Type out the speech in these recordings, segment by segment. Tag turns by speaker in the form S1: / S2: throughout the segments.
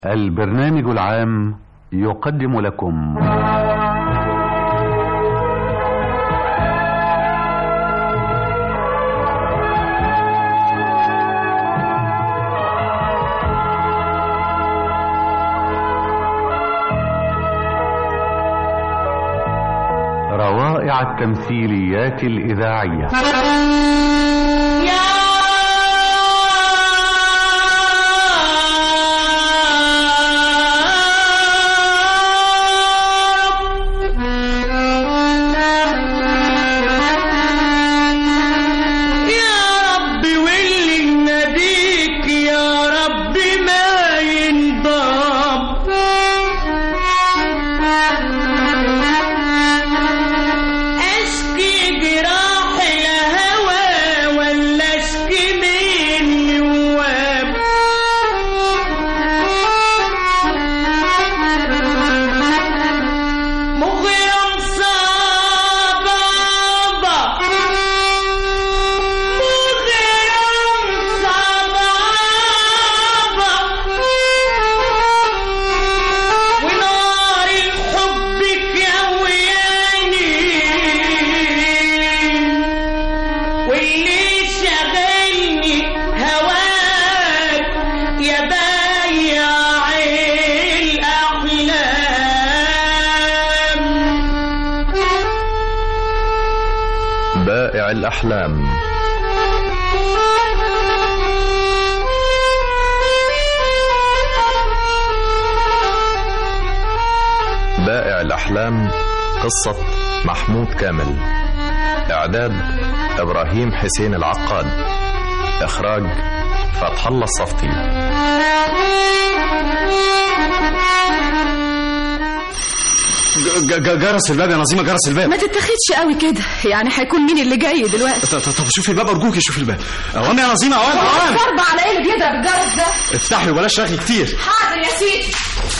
S1: البرنامج العام يقدم لكم روائع التمثيليات الإذاعية
S2: يا رب واللي ناديك يا رب ما ينضام اشكي جراح الهوى ولا اشكي من نواب مغرم صبابة مغرم صبابة ونار الحب كوياني واللي شغلني هواك يا بايع الأحلام
S3: بائع الأحلام بائع الأحلام قصة محمود كامل إعداد إبراهيم حسين العقاد إخراج فتح الله الصفتي
S4: ج- ج- جرس الباب يا نظيمه جرس الباب
S5: ما تتخدش قوي كده يعني هيكون مين اللي جاي دلوقتي
S4: ط- ط- طب شوفي الباب ارجوكي شوفي الباب اوام يا نظيمه اوام اوام
S5: ضربة على ايه اللي بيضرب الجرس ده
S4: افتحي وبلاش رغي كتير
S5: حاضر يا سيدي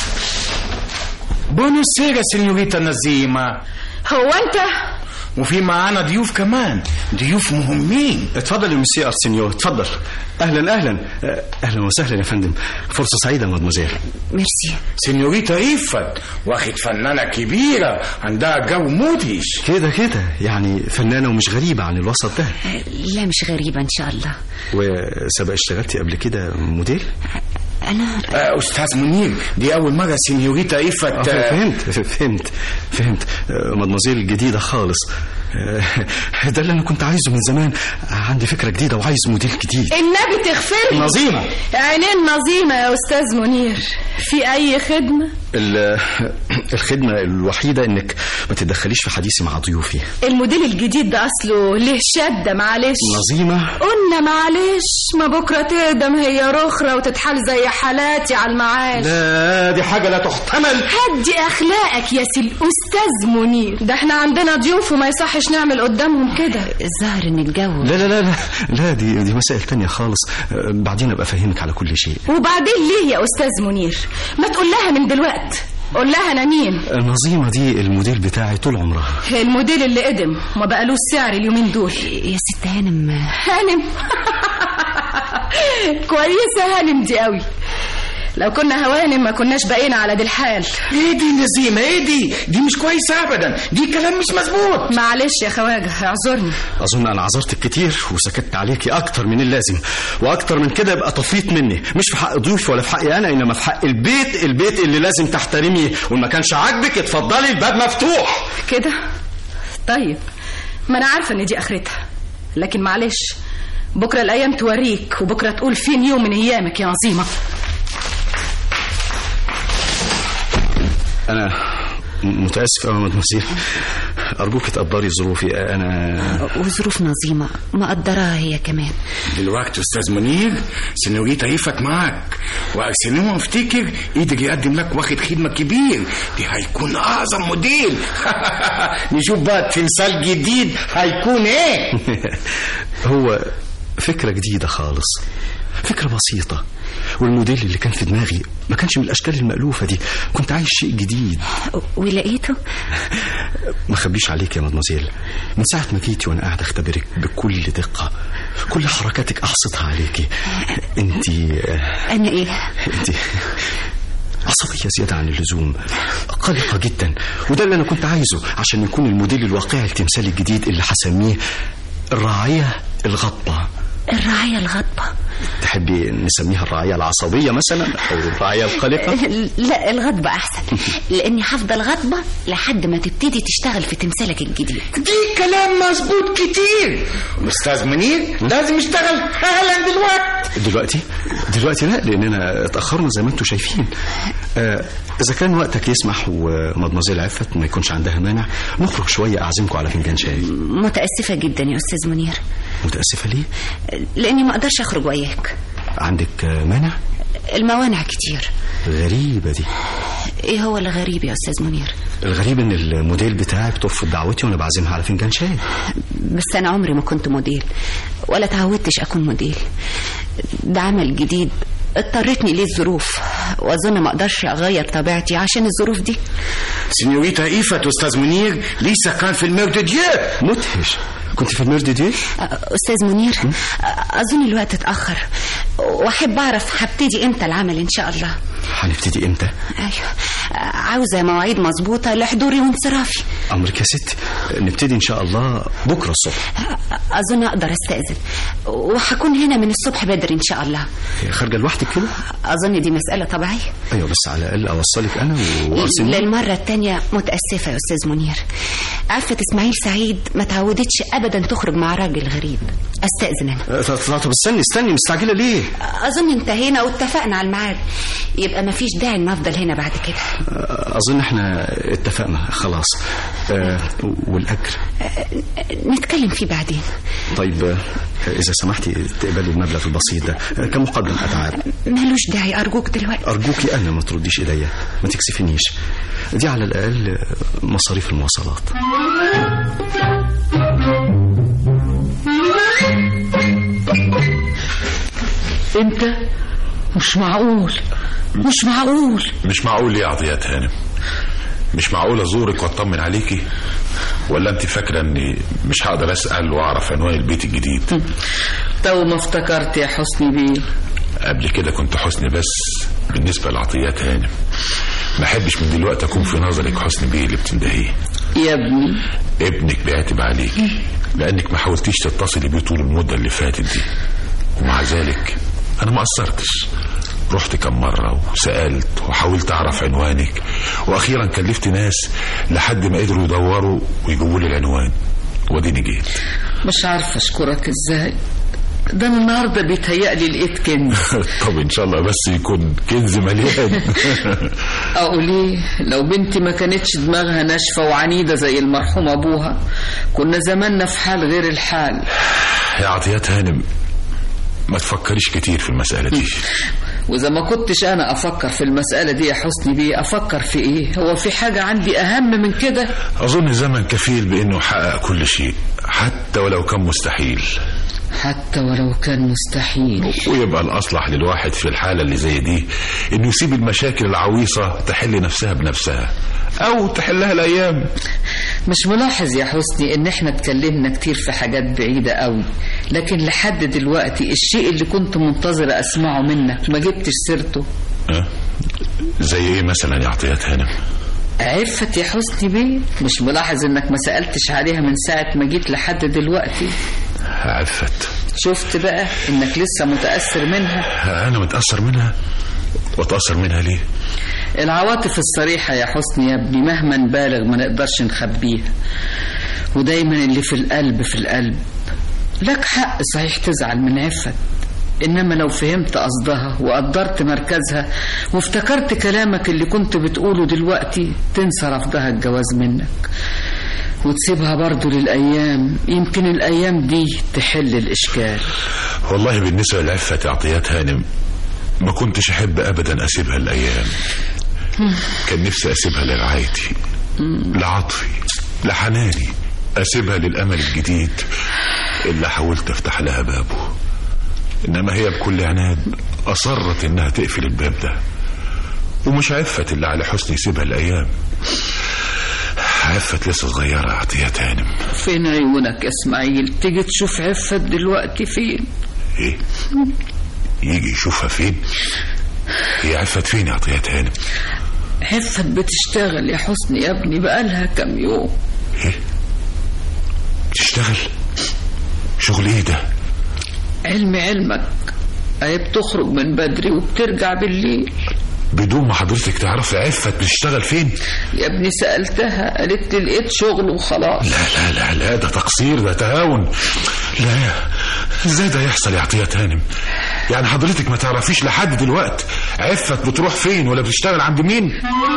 S6: بونسيرا سينيوريتا نزيمة
S5: هو انت
S6: وفي معانا ضيوف كمان ضيوف مهمين
S4: اتفضل يا مسيو ارسينيو اتفضل اهلا اهلا آه، اهلا وسهلا يا فندم فرصه سعيده مدموزيل
S5: ميرسي
S6: سينيوريتا إيفت واخد فنانة كبيرة عندها جو مدهش
S4: كده كده يعني فنانه ومش غريبه عن الوسط ده
S7: لا مش غريبة إن شاء الله
S4: وسبق اشتغلتي قبل كده موديل
S7: أنا
S6: آه أستاذ منير دي أول مرة سينيوريتا إيفت
S4: آه،
S6: آه
S4: فهمت فهمت فهمت آه، مدموزيل جديده خالص آه، ده اللي انا كنت عايزه من زمان عندي فكره جديده وعايز موديل جديد
S5: النبي تغفر لي
S4: نظيمه
S5: عينين نظيمة يا أستاذ منير في أي خدمة
S4: ال- الخدمة الوحيدة انك ما تتدخليش في حديثي مع ضيوفي
S5: الموديل الجديد ده أصله ليه شدة معلش
S4: نظيمة
S5: قلنا معلش ما بكرة تقدم هي رخرة وتتحال زي حالاتي على المعاش
S4: لا دي حاجة لا تحتمل
S5: هدي أخلاقك يا سي الأستاذ منير ده احنا عندنا ضيوف وما يصحش نعمل قدامهم كده
S7: الظاهر إن الجو
S4: لا لا لا لا لا دي دي مسائل تانية خالص أه، بعدين ابقى افهمك على كل شيء
S5: وبعدين ليه يا أستاذ منير ما تقول لها من دلوقت قول لها أنا مين
S4: النظيمة دي الموديل بتاعي طول عمرها
S5: الموديل اللي قدم وما بقالوش سعر اليومين دول
S7: يا ست هانم
S5: هانم كويسة هانم دي قوي لو كنا هوانم ما كناش بقينا على دي الحال
S6: إيه دي نزيمة إيه دي دي مش كويسة أبدا دي كلام مش مظبوط
S5: معلش يا خواجة اعذرني
S4: اظن انا عذرتك كتير وسكت عليكي اكتر من اللازم واكتر من كده يبقى تفريط مني مش في حق ضيوفي ولا في حقي انا انما في حق البيت البيت اللي لازم تحترميه وما كانش عاجبك اتفضلي الباب مفتوح
S5: كده طيب ما انا عارفة ان دي اخرتها لكن معلش بكرة الايام توريك وبكرة تقول فين يوم من ايامك يا نظيمة
S4: انا م- متاسف قوي يا مدمسيل ارجوك تقدري ظروفي انا
S7: وظروف نظيمة مقدراها هي كمان
S6: دلوقتي أستاذ منير سينيوريتا إيفت معاك وأرسنال افتكر قدر يقدم لك واخد خدمة كبير دي هيكون أعظم موديل نشوف بقى تمثال جديد هيكون إيه
S4: هو فكره جديده خالص فكره بسيطه والموديل اللي كان في دماغي ما كانش من الاشكال المالوفه دي كنت عايز شيء جديد
S7: ولقيته
S4: ما خبيش عليك يا مدمزيل من ساعة ما جيتي وانا قاعد اختبرك بكل دقة كل حركاتك احصتها عليكي انت
S7: أنا إيه
S4: انت عصبية زيادة عن اللزوم قلقة جدا وده اللي أنا كنت عايزه عشان يكون الموديل الواقعي التمثالي الجديد اللي هسميه الرعاية الغضبة
S7: الرعاية الغضبة
S4: تحبي نسميها الرعاية العصبية مثلا أو الرعاية القلقة
S7: لا الغضبة أحسن لأني هفضل غضبة لحد ما تبتدي تشتغل في تمثالك الجديد
S6: دي كلام مظبوط كتير استاذ منير لازم يشتغل حالا دلوقتي
S4: دلوقتي دلوقتي لا لأننا اتأخرنا زي ما انتم شايفين آه إذا كان وقتك يسمح ومدمزيل عفت ما يكونش عندها مانع نخرج شوية أعزمكم على فنجان شاي
S7: متأسفة جدا يا أستاذ منير
S4: متأسفة ليه؟
S7: لأني ما أقدرش أخرج وياك
S4: عندك آه، مانع؟
S7: الموانع كتير
S4: غريبة دي
S7: إيه هو الغريب يا أستاذ منير
S4: الغريب ان الموديل بتاعك ترفض دعوتي وانا بعزمها على فنجان شاي
S7: بس أنا عمري ما كنت موديل ولا تعودتش أكون موديل ده عمل جديد اضطرتني ليه الظروف واظن ما اقدرش اغير طبيعتي عشان الظروف دي
S6: سينيوريتا ايفت استاذ منير لسه كان في المير دي ديو
S4: مدهش كنت في الميرد دي
S7: استاذ منير اظن الوقت اتاخر واحب اعرف هبتدي امتى العمل ان شاء الله
S4: هنبتدي امتى
S7: ايوه عاوزه مواعيد مظبوطه لحضوري وانصرافي
S4: امرك يا ست نبتدي ان شاء الله بكره الصبح
S7: اظن اقدر استاذن وهكون هنا من الصبح بدري ان شاء الله
S4: خارجه لوحدك كده
S7: اظن دي مساله طبيعيه
S4: ايوه بس على الاقل اوصلك انا وارسل
S7: للمره الثانيه متاسفه يا استاذ منير عفه اسماعيل سعيد ما تعودتش ابدا تخرج مع راجل غريب استاذن انا
S4: طب استني استني مستعجله ليه
S7: اظن انتهينا واتفقنا على الميعاد يبقى ما فيش داعي ان افضل هنا بعد كده
S4: اظن احنا اتفقنا خلاص أه والاجر
S7: نتكلم فيه بعدين
S4: طيب آه، اذا سمحتي تقبلي المبلغ البسيط ده آه، كمقدم اتعاب
S7: ملوش داعي ارجوك دلوقتي
S4: ارجوكي انا ما ترديش ايديا ما تكسفنيش دي على الاقل آه، مصاريف المواصلات
S2: انت مش معقول مش معقول
S8: مش معقول ليه يا عطيات هانم مش معقول ازورك واطمن عليكي ولا انت فاكره اني مش هقدر اسال واعرف عنوان البيت الجديد
S2: تو ما افتكرت يا حسني بيه
S8: قبل كده كنت حسني بس بالنسبه لعطيات هانم ما احبش من دلوقتي اكون في نظرك حسني بيه اللي بتندهيه
S2: يا ابني
S8: ابنك بيعتب عليكي لانك ما حاولتيش تتصلي بيه طول المده اللي فاتت دي ومع ذلك انا ما قصرتش رحت كم مرة وسألت وحاولت أعرف عنوانك وأخيرا كلفت ناس لحد ما قدروا يدوروا ويجيبوا لي العنوان وديني جيت
S2: مش عارفه اشكرك ازاي ده أنا النهارده بيتهيألي لقيت كنز
S8: طب إن شاء الله بس يكون كنز مليان
S2: اقول ايه لو بنتي ما كانتش دماغها ناشفه وعنيده زي المرحوم ابوها كنا زماننا في حال غير الحال
S8: يا عطيات هانم ما تفكريش كتير في المسألة دي
S2: واذا ما كنتش انا افكر في المساله دي يا حسني بيه افكر في ايه هو في حاجه عندي اهم من كده
S8: أظن الزمن كفيل بأنه يحقق كل شيء حتى ولو كان مستحيل
S2: حتى ولو كان مستحيل
S8: ويبقى الأصلح للواحد في الحالة اللي زي دي إنه يسيب المشاكل العويصة تحل نفسها بنفسها أو تحلها الأيام
S2: مش ملاحظ يا حسني ان احنا اتكلمنا كتير في حاجات بعيدة قوي لكن لحد دلوقتي الشيء اللي كنت منتظرة اسمعه منك ما جبتش سيرته
S8: أه؟ زي إيه مثلا يا عطيات هانم
S2: عرفت يا حسني بيه مش ملاحظ انك ما سألتش عليها من ساعة ما جيت لحد دلوقتي
S8: عفت
S2: شفت بقى انك لسه متأثر منها
S8: أنا متأثر منها وأتأثر منها ليه
S2: العواطف الصريحة يا حسني يا ابني مهما نبالغ ما نقدرش نخبيها ودايما اللي في القلب في القلب لك حق صحيح تزعل من عفت إنما لو فهمت قصدها وقدرت مركزها وافتكرت كلامك اللي كنت بتقوله دلوقتي تنسى رفضها الجواز منك وتسيبها برضو للأيام يمكن الأيام دي تحل الإشكال
S8: والله بالنسبة لعفة عطيات هانم ما كنتش أحب أبدا أسيبها الأيام كان نفسي أسيبها لرعايتي لعطفي لحناني أسيبها للأمل الجديد اللي حاولت أفتح لها بابه إنما هي بكل عناد أصرت إنها تقفل الباب ده ومش عفت اللي على حسن يسيبها الأيام عفت لسه صغيرة عطيات هانم
S2: فين عيونك يا اسماعيل تيجي تشوف عفت دلوقتي فين
S8: إيه يجي يشوفها فين هي عفت فين يا عطيات هانم
S2: عفت بتشتغل يا حسني يا ابني بقالها كام يوم
S8: تشتغل شغل ايه ده
S2: علم علمك اهي بتخرج من بدري وبترجع بالليل
S8: بدون ما حضرتك تعرفي عفت بتشتغل فين
S2: يا ابني سألتها قالت لي لقيت شغل وخلاص
S8: لا لا لا لا ده تقصير ده تهاون لا ازاي ده يحصل يا عطيات هانم يعني حضرتك ما تعرفيش لحد دلوقتي عفت بتروح فين ولا بتشتغل عند مين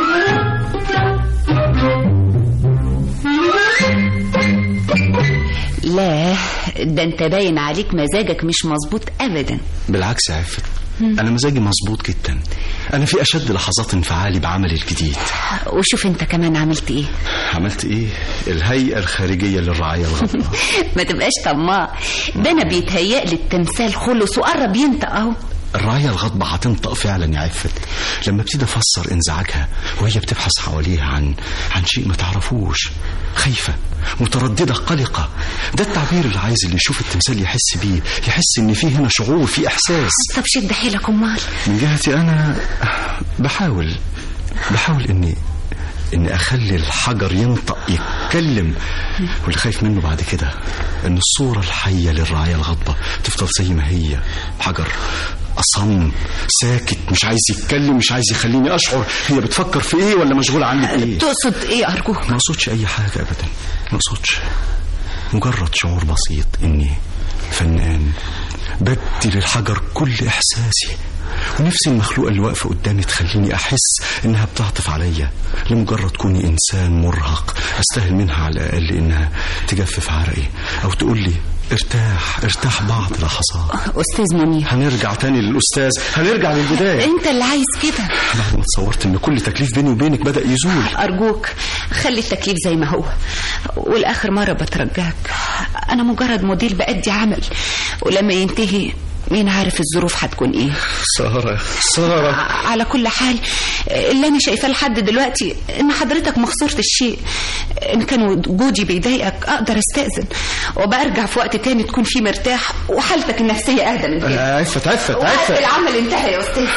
S7: لا ده انت باين عليك مزاجك مش مظبوط ابدا
S4: بالعكس يا عفت انا مزاجي مظبوط جدا انا في اشد لحظات انفعالي بعملي الجديد
S7: وشوف انت كمان عملت ايه
S4: عملت ايه الهيئه الخارجيه للرعايه الغضبة
S7: ما تبقاش طماع ده انا بيتهيأ لي التمثال خلص وقرب ينطق اهو
S4: الرعاية الغضبة هتنطق فعلا يا عفت لما ابتدي افسر انزعاجها وهي بتبحث حواليها عن عن شيء ما تعرفوش خايفة مترددة قلقة ده التعبير اللي عايز اللي يشوف التمثال يحس بيه يحس ان في هنا شعور في احساس
S7: طب شد حيلك امال
S4: من جهتي انا بحاول بحاول اني اني اخلي الحجر ينطق يتكلم واللي خايف منه بعد كده ان الصوره الحيه للرعايه الغضبه تفضل زي ما هي حجر أصم ساكت مش عايز يتكلم مش عايز يخليني أشعر هي بتفكر في إيه ولا مشغولة عني بإيه
S7: تقصد ايه ارجوك
S4: ما أقصدش أي حاجة أبدا ما أقصدش مجرد شعور بسيط إني فنان بدي للحجر كل إحساسي ونفسي المخلوقة اللي واقفة قدامي تخليني أحس إنها بتعطف عليا لمجرد كوني إنسان مرهق أستاهل منها على الأقل إنها تجفف عرقي أو تقول لي ارتاح ارتاح بعض لحظات
S7: استاذ منير
S4: هنرجع تاني للأستاذ هنرجع للبداية
S7: انت اللي عايز كده
S4: بعد ما تصورت إن كل تكليف بيني وبينك بدأ يزول
S7: ارجوك خلي التكليف زي ما هو والاخر مره بترجاك انا مجرد موديل بأدي عمل ولما ينتهي مين عارف الظروف هتكون ايه
S4: سارة سارة
S7: ع- على كل حال اللي انا شايفاه لحد دلوقتي ان حضرتك ما خسرتش شيء ان كان وجودي بيضايقك اقدر استاذن وبرجع في وقت تاني تكون فيه مرتاح وحالتك النفسيه اهدى من كده
S4: عفت عفت
S7: وقت
S4: عفت
S7: العمل انتهى يا استاذ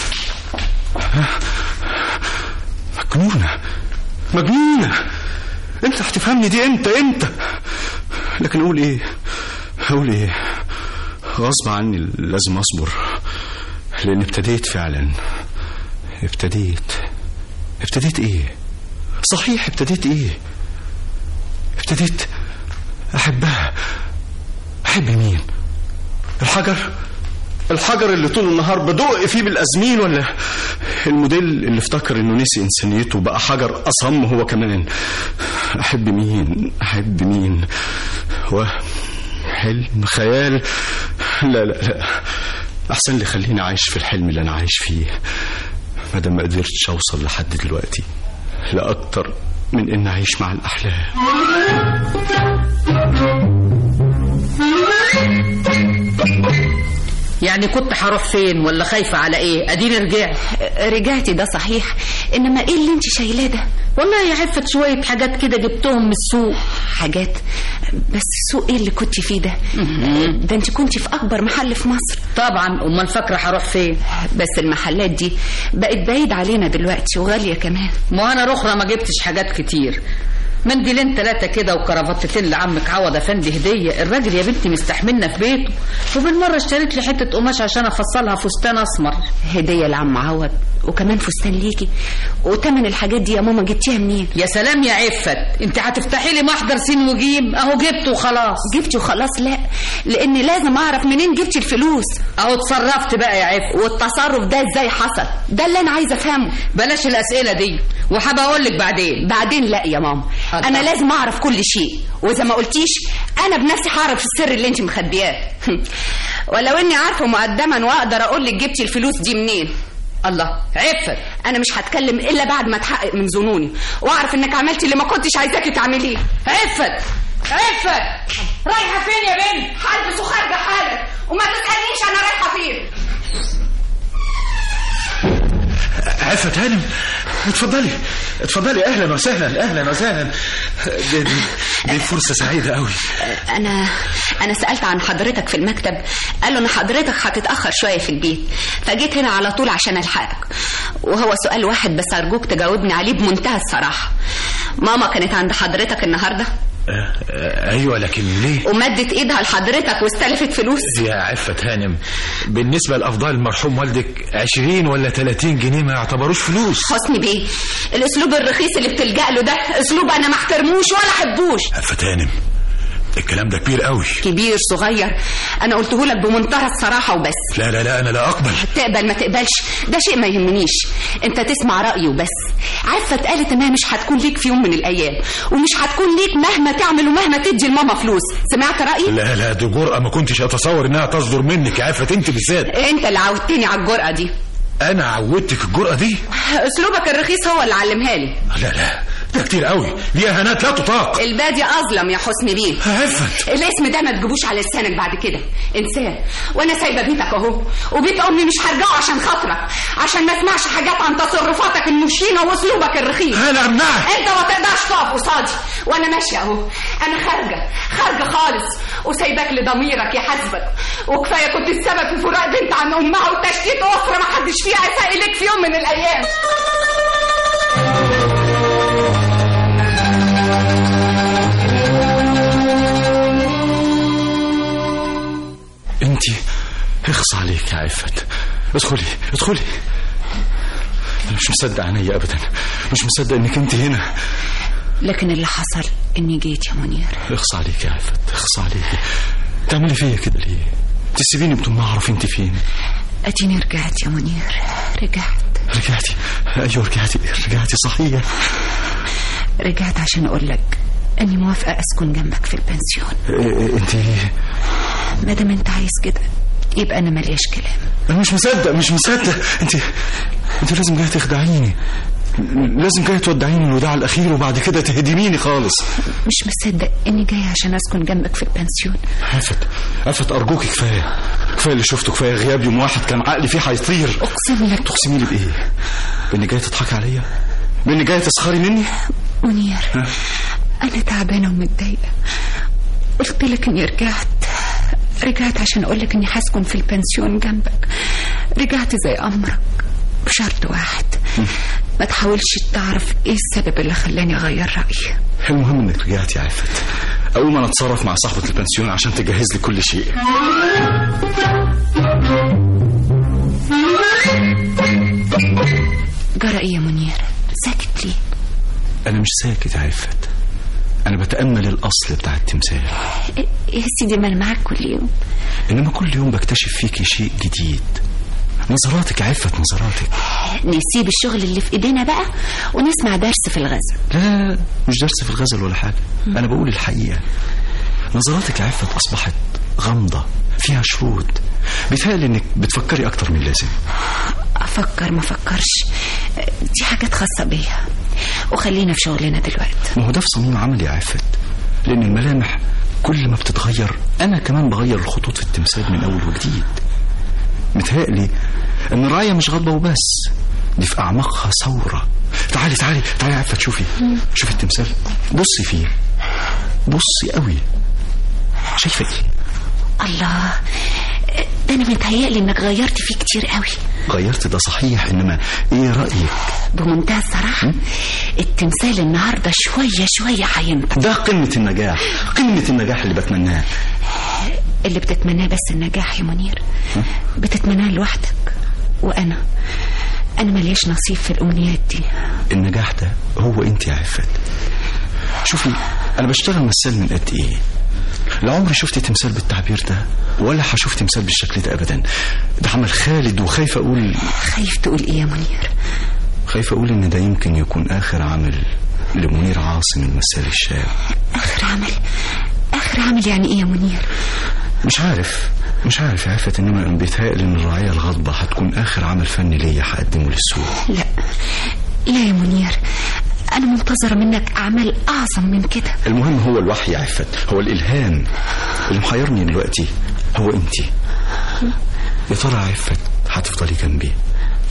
S4: مجنونة مجنونة انت هتفهمني دي امتى امتى لكن اقول ايه اقول ايه غصب عني لازم اصبر لان ابتديت فعلا ابتديت ابتديت ايه صحيح ابتديت ايه ابتديت احبها احب مين الحجر الحجر اللي طول النهار بدق فيه بالازمين ولا الموديل اللي افتكر انه نسي انسانيته بقى حجر اصم هو كمان احب مين احب مين هو حلم خيال لا لا لا احسن لي خليني عايش في الحلم اللي انا عايش فيه ما دام ما قدرتش اوصل لحد دلوقتي لا اكتر من ان اعيش مع الاحلام
S2: يعني كنت هروح فين ولا خايفة على ايه اديني رجعت
S7: رجعتي ده صحيح انما ايه اللي انت شايلاه ده
S2: والله يا عفت شوية حاجات كده جبتهم من السوق
S7: حاجات بس السوق ايه اللي كنت فيه ده ده انت كنت في اكبر محل في مصر
S2: طبعا امال فاكرة هروح فين
S7: بس المحلات دي بقت بعيد علينا دلوقتي وغاليه كمان
S2: ما انا رخرة ما جبتش حاجات كتير منديلين ثلاثة كده وكرافتتين لعمك عوض افندي هدية الراجل يا بنتي مستحملنا في بيته وبالمرة اشتريت لي حتة قماش عشان افصلها فستان اسمر
S7: هديه لعم عوض وكمان فستان ليكي وتمن الحاجات دي يا ماما جبتيها منين
S2: يا سلام يا عفت انت هتفتحي لي محضر سين وجيم اهو جبته وخلاص
S7: جبتي وخلاص لا لان لازم اعرف منين جبتي الفلوس
S2: اهو اتصرفت بقى يا عفت
S7: والتصرف ده ازاي حصل ده اللي انا عايزه افهمه
S2: بلاش الاسئلة دي وحابة اقول لك بعدين
S7: بعدين لا يا ماما
S2: الله.
S7: انا لازم اعرف كل شيء واذا ما قلتيش انا بنفسي هعرف السر اللي انت مخبياه ولو اني عارفه مقدما واقدر اقول لك جبتي الفلوس دي منين
S2: الله عفت
S7: انا مش هتكلم الا بعد ما اتحقق من ظنوني واعرف انك عملتي اللي ما كنتش عايزاكي تعمليه
S2: عفت عفت
S7: رايحه فين يا بنت هلبس وخارجه حالا وما تسالنيش انا رايحه فين
S8: عفت هانم اتفضلي
S9: اتفضلي اهلا وسهلا اهلا وسهلا دي, دي, دي فرصه سعيده قوي
S7: انا انا سالت عن حضرتك في المكتب قالوا ان حضرتك هتتاخر شويه في البيت فجيت هنا على طول عشان الحقك وهو سؤال واحد بس ارجوك تجاوبني عليه بمنتهى الصراحه ماما كانت عند حضرتك النهارده
S9: آه آه ايوه لكن ليه
S7: ومدت ايدها لحضرتك واستلفت فلوس
S9: يا عفت هانم بالنسبه لافضال المرحوم والدك 20 ولا 30 جنيه ما يعتبروش فلوس
S7: حسني بيه الاسلوب الرخيص اللي بتلجأ له ده اسلوب انا ما احترموش ولا احبوش
S8: عفت هانم الكلام ده كبير قوي
S7: كبير صغير انا قلته لك بمنتهى الصراحه وبس
S8: لا لا لا انا لا اقبل
S7: تقبل ما تقبلش ده شيء ما يهمنيش انت تسمع رايي وبس عفت قالت انها مش هتكون ليك في يوم من الايام ومش هتكون ليك مهما تعمل ومهما تدي لماما فلوس سمعت رايي
S8: لا لا دي جرأة ما كنتش اتصور انها تصدر منك يا عفت انت بالذات
S7: انت اللي عودتني على الجرأه دي
S8: انا عودتك الجرأة دي
S7: اسلوبك الرخيص هو اللي علمها لي
S8: لا لا ده كتير قوي دي اهانات لا تطاق
S7: البادي اظلم يا حسني بيه
S8: عفت
S7: الاسم ده ما تجيبوش على لسانك بعد كده انسان وانا سايبه بيتك اهو وبيت امي مش هرجعه عشان خاطرك عشان ما اسمعش حاجات عن تصرفاتك المشينه واسلوبك الرخيص
S8: انا امنعك
S7: انت ما تقدرش تقف قصادي وانا ماشيه اهو انا خارجه خارجه خالص وسايباك لضميرك يحاسبك وكفايه كنت السبب في فراق بنت عن امها وتشتيت اسره ما حدش فيها اساء اليك في يوم من الايام
S4: انت اخص عليك يا عفت ادخلي ادخلي انا مش مصدق عينيا ابدا مش مصدق انك انت هنا
S7: لكن اللي حصل اني جيت يا منير
S4: اخص عليك يا عفت اخص عليك تعملي فيا كده ليه تسيبيني بدون ما اعرف انت فين
S7: اديني رجعت يا منير رجعت
S4: رجعتي ايوه رجعتي رجعتي صحيح
S7: رجعت عشان اقول لك اني موافقه اسكن جنبك في البنسيون
S4: إيه انت
S7: ما دام انت عايز كده يبقى انا ملياش كلام
S4: انا مش مصدق مش مصدق انت انت لازم جايه تخدعيني لازم جايه تودعيني الوداع الاخير وبعد كده تهدميني خالص
S7: مش مصدق اني جاي عشان اسكن جنبك في البنسيون
S4: عفت عفت ارجوكي كفايه كفايه اللي شفته كفايه غياب يوم واحد كان عقلي فيه هيطير
S7: اقسم لك
S4: تقسمي لي بايه باني جايه تضحكي عليا باني جايه تسخري مني
S7: منير انا تعبانه ومتضايقه قلت لك اني رجعت رجعت عشان اقول لك اني هسكن في البنسيون جنبك رجعت زي امرك بشرط واحد ما تحاولش تعرف ايه السبب اللي خلاني اغير رايي
S4: المهم انك رجعتي يا عفت اقوم انا اتصرف مع صاحبه البنسيون عشان تجهز لي كل شيء
S7: جرى ايه يا منير ساكت ليه
S4: انا مش ساكت يا عفت انا بتامل الاصل بتاع التمثال
S7: إيه يا سيدي ما انا معاك كل يوم
S4: انما كل يوم بكتشف فيكي شيء جديد نظراتك يا عفت نظراتك
S7: نسيب الشغل اللي في ايدينا بقى ونسمع درس في الغزل
S4: لا مش درس في الغزل ولا حاجه انا بقول الحقيقه نظراتك يا عفت اصبحت غامضه فيها شرود بيتهيألي انك بتفكري اكتر من اللازم
S7: افكر ما افكرش دي حاجات خاصه بيا وخلينا في شغلنا دلوقتي
S4: ما هو ده في صميم عملي يا عفت لان الملامح كل ما بتتغير انا كمان بغير الخطوط في التمثال من اول وجديد متهيألي ان الرايه مش غضبه وبس دي في اعماقها ثوره تعالي تعالي تعالي يا عفت شوفي شوفي التمثال بصي فيه بصي قوي شايفه ايه
S7: الله ده انا متهيألي انك غيرت فيه كتير قوي
S4: غيرت ده صحيح انما ايه رايك
S7: بمنتهى الصراحه التمثال النهارده شويه شويه هينطق
S4: ده قمه النجاح قمه النجاح اللي بتمناه
S7: اللي بتتمناه بس النجاح يا منير بتتمناه لوحدك وانا انا ملياش نصيب في الامنيات دي
S4: النجاح ده هو انت يا عفت شوفي انا بشتغل مثال من قد ايه لا عمري شفت تمثال بالتعبير ده ولا هشوف تمثال بالشكل ده ابدا ده عمل خالد وخايف اقول
S7: خايف تقول ايه يا منير
S4: خايف اقول ان ده يمكن يكون اخر عمل لمنير عاصم الممثل الشاب
S7: اخر عمل اخر عمل يعني ايه يا منير
S4: مش عارف مش عارف يا عفت انما بيتهيألي ان الرعاية الغضبة هتكون اخر عمل فني ليا هقدمه للسوق
S7: لا لا يا منير انا منتظرة منك اعمال اعظم من كده
S4: المهم هو الوحي يا عفت هو الالهام اللي محيرني دلوقتي هو انت يا ترى يا عفت هتفضلي جنبي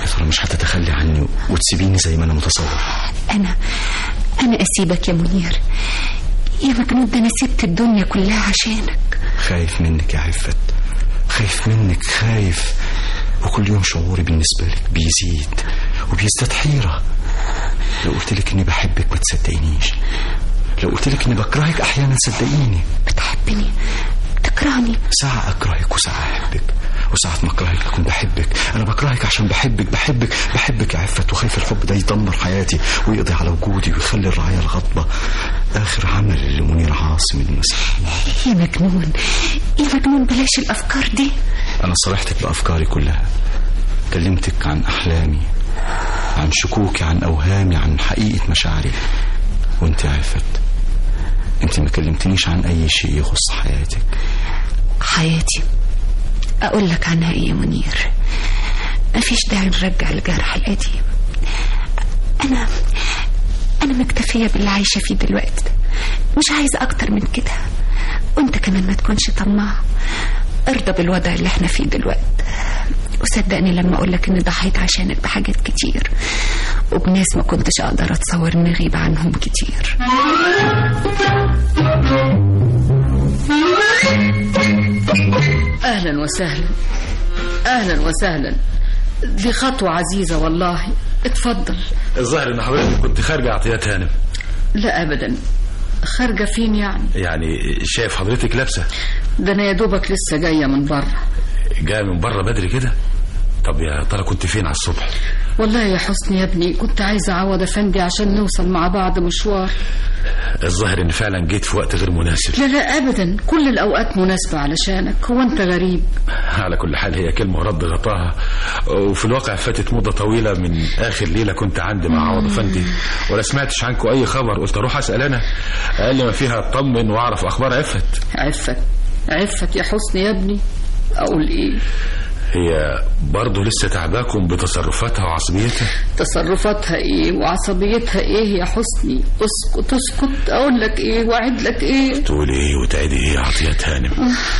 S4: ترى مش هتتخلي عني وتسيبيني زي ما انا متصور
S7: أنا أنا أسيبك يا منير يا مجنون ده أنا سبت الدنيا كلها عشانك
S4: خايف منك يا عفت خايف منك خايف وكل يوم شعوري بالنسبة لك بيزيد وبيزداد حيرة لو قلت لك اني بحبك ما تصدقينيش لو قلت لك اني بكرهك احيانا صدقيني
S7: بتحبني تكرهني
S4: ساعة اكرهك وساعة احبك وساعة ما اكرهك اكون بحبك انا بكرهك عشان بحبك بحبك بحبك يا عفت وخايف الحب ده يدمر حياتي ويقضي على وجودي ويخلي الرعاية الغضبة اخر عمل لمنير عاصم المسكين
S7: يا مجنون يا مجنون بلاش الأفكار دي
S4: أنا صرحتك بأفكاري كلها كلمتك عن أحلامي عن شكوكي عن أوهامي عن حقيقة مشاعري وانت عرفت انت ما كلمتنيش عن أي شيء يخص حياتك
S7: حياتي أقول لك عنها إيه يا منير مفيش داعي نرجع الجرح القديم أنا أنا مكتفية باللي عايشة فيه دلوقتي مش عايزة أكتر من كده وأنت كمان ما تكونش طماع ارضى بالوضع اللي احنا فيه دلوقتي وصدقني لما أقول لك إني ضحيت عشانك بحاجات كتير وبناس ما كنتش أقدر أتصور إني أغيب عنهم كتير
S2: أهلا وسهلا أهلا وسهلا دي خطوة عزيزة والله اتفضل
S9: الظاهر ان حضرتك كنت خارجه عطيات هانم
S2: لا أبدا خارجة فين يعني
S9: يعني شايف حضرتك لابسه
S2: ده أنا يا دوبك لسه جاية من بره
S9: جايه من بره بدري كده طب يا ترى كنت فين على الصبح
S2: والله يا حسني يا ابني كنت عايزة أعوض أفندي عشان نوصل مع بعض مشوار
S9: الظاهر ان فعلا جيت في وقت غير مناسب
S2: لا لا أبدا كل الأوقات مناسبة علشانك هو أنت غريب
S9: على كل حال هي كلمة ورد غطاها وفي الواقع فاتت مدة طويلة من آخر ليلة كنت عندي مع عوض أفندي ولا سمعتش عنكم أي خبر قلت أروح أسأل أنا أقل ما فيها أطمن وأعرف أخبار عفت
S2: عفت عفت يا حسني يا ابني أقول إيه
S9: هي برضه لسه تعباكم بتصرفاتها وعصبيتها
S2: تصرفاتها ايه وعصبيتها ايه يا حسني اسكت اسكت اقول لك ايه واعد لك ايه
S9: تقولي ايه وتعيدي ايه يا عطيات هانم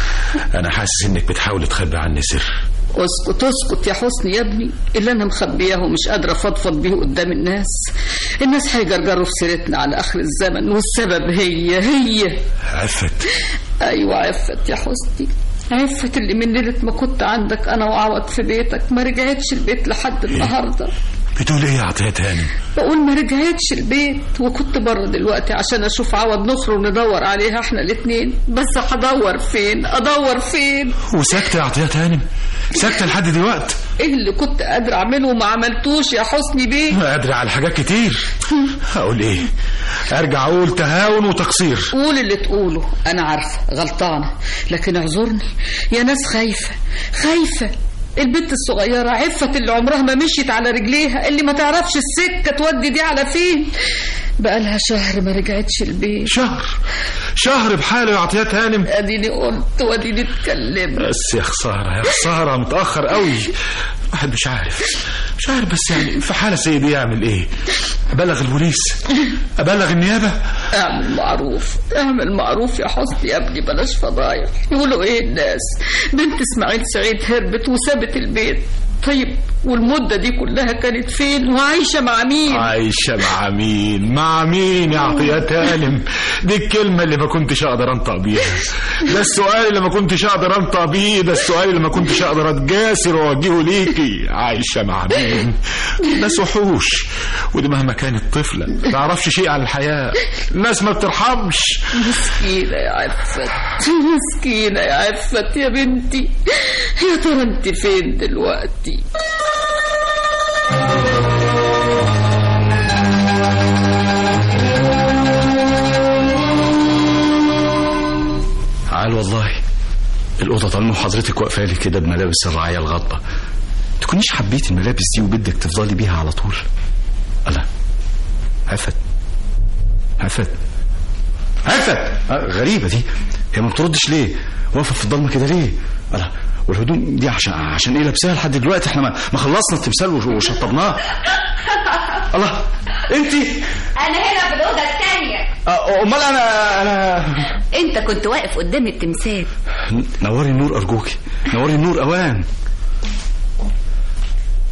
S9: انا حاسس انك بتحاولي تخبي عني سر
S2: اسكت اسكت يا حسني يا ابني اللي انا مخبياه ومش قادره افضفض بيه قدام الناس الناس هيجرجروا في سيرتنا على اخر الزمن والسبب هي هي
S9: عفت
S2: ايوه عفت يا حسني عفت اللي من ليله ما كنت عندك انا وعوض في بيتك ما رجعتش البيت لحد النهارده
S9: بتقول ايه يا عطيات هانم
S2: بقول ما رجعتش البيت وكنت بره دلوقتي عشان اشوف عوض نخرج ندور عليها احنا الاتنين بس هدور فين ادور فين
S9: وساكتة يا عطيات هانم ساكتة لحد دلوقتي
S2: ايه اللي كنت قادر اعمله وما عملتوش يا حسني بيه
S9: قادرة على حاجات كتير اقول ايه ارجع اقول تهاون وتقصير
S2: قول اللي تقوله انا عارفه غلطانه لكن اعذرني يا ناس خايفه خايفه البنت الصغيرة عفت اللي عمرها ما مشيت على رجليها اللي ما تعرفش السكة تودي دي على فين بقالها شهر ما رجعتش البيت
S9: شهر شهر بحاله يا عطيات هانم
S2: اديني قلت واديني اتكلمت
S9: بس يا خسارة يا خسارة متأخر قوي واحد مش عارف مش عارف بس يعني في حالة زي دي يعمل ايه ابلغ البوليس ابلغ النيابة
S2: اعمل معروف اعمل معروف يا حسني يا ابني بلاش فضايح يقولوا ايه الناس بنت اسماعيل سعيد هربت وسابت البيت طيب والمدة دي كلها كانت فين وعايشة مع مين
S9: عايشة مع مين مع مين يا عطيات هانم دي الكلمة اللي ما كنتش اقدر انطق بيها ده السؤال اللي ما كنتش اقدر انطق بيه ده السؤال اللي ما كنتش اقدر اتجاسر واوجهه ليكي عايشة مع مين ناس وحوش ودي مهما كانت طفلة ما تعرفش شيء عن الحياة الناس ما بترحمش
S2: مسكينة يا عفت مسكينة يا عفت يا بنتي يا ترى انت فين دلوقتي
S4: عال والله الأوضة طالما حضرتك واقفة لي كده بملابس الرعاية الغضبة تكونيش حبيتي الملابس دي وبدك تفضلي بيها على طول ألا عفت عفت عفت آه، غريبة دي هي ما بتردش ليه واقفة في الضلمة كده ليه ألا والهدوم دي عشان عشان ايه لابساها لحد دلوقتي احنا ما, ما خلصنا التمثال وش- وشطبناه الله انت
S7: أنا هنا في الأوضة الثانية
S4: امال انا انا
S7: أنت كنت واقف قدام التمثال
S4: نوري النور أرجوكي نوري النور أوان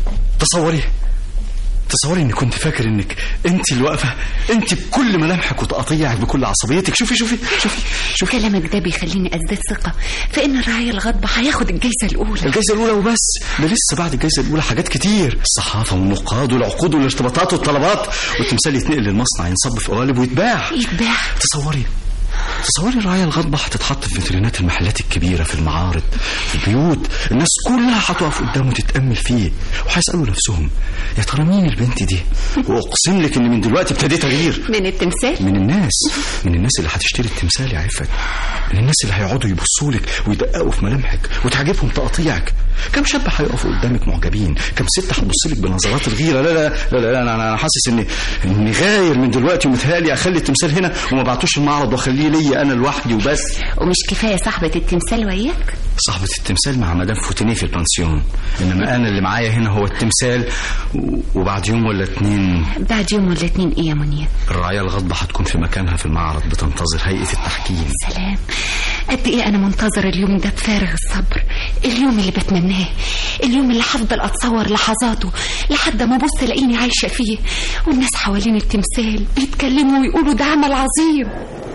S4: تصوري تصوري اني كنت فاكر انك انت اللي واقفه انت بكل ملامحك وتقطيعك بكل عصبيتك شوفي شوفي شوفي شوفي
S7: كلامك ده بيخليني ازداد ثقه في ان الرعايه الغضبه هياخد الجايزه الاولى
S4: الجائزه الاولى وبس ده لسه بعد الجائزه الاولى حاجات كتير الصحافه والنقاد والعقود والارتباطات والطلبات والتمثال يتنقل للمصنع ينصب في قوالب ويتباع
S7: يتباع
S4: تصوري تصوري الرعاية الغضبة هتتحط في فيترينات المحلات الكبيرة في المعارض في البيوت الناس كلها هتقف قدامه تتأمل فيه وهيسألوا نفسهم يا ترى مين البنت دي وأقسم لك إن من دلوقتي ابتديت أغير
S7: من التمثال
S4: من الناس من الناس اللي هتشتري التمثال يا عفت من الناس اللي هيقعدوا يبصوا لك ويدققوا في ملامحك وتعجبهم تقاطيعك كم شاب هيقفوا قدامك معجبين كم ست هتبص لك بنظرات الغيره لا لا لا لا, لا انا انا حاسس اني اني غاير من دلوقتي ومتهيألي اخلي التمثال هنا وما بعتوش المعرض واخليه ليا انا لوحدي وبس
S7: ومش كفايه صاحبه التمثال وياك
S4: صاحبة التمثال مع مدام فوتينيه في البنسيون انما انا اللي معايا هنا هو التمثال و- وبعد يوم ولا اتنين
S7: بعد يوم ولا اتنين ايه يا منير
S4: الرعاية الغضبة هتكون في مكانها في المعرض بتنتظر هيئة التحكيم
S7: سلام قد ايه انا منتظره اليوم ده بفارغ الصبر اليوم اللي بتمناه اليوم اللي هفضل اتصور لحظاته لحد ما ابص الاقيني عايشه فيه والناس حوالين التمثال بيتكلموا ويقولوا ده عمل عظيم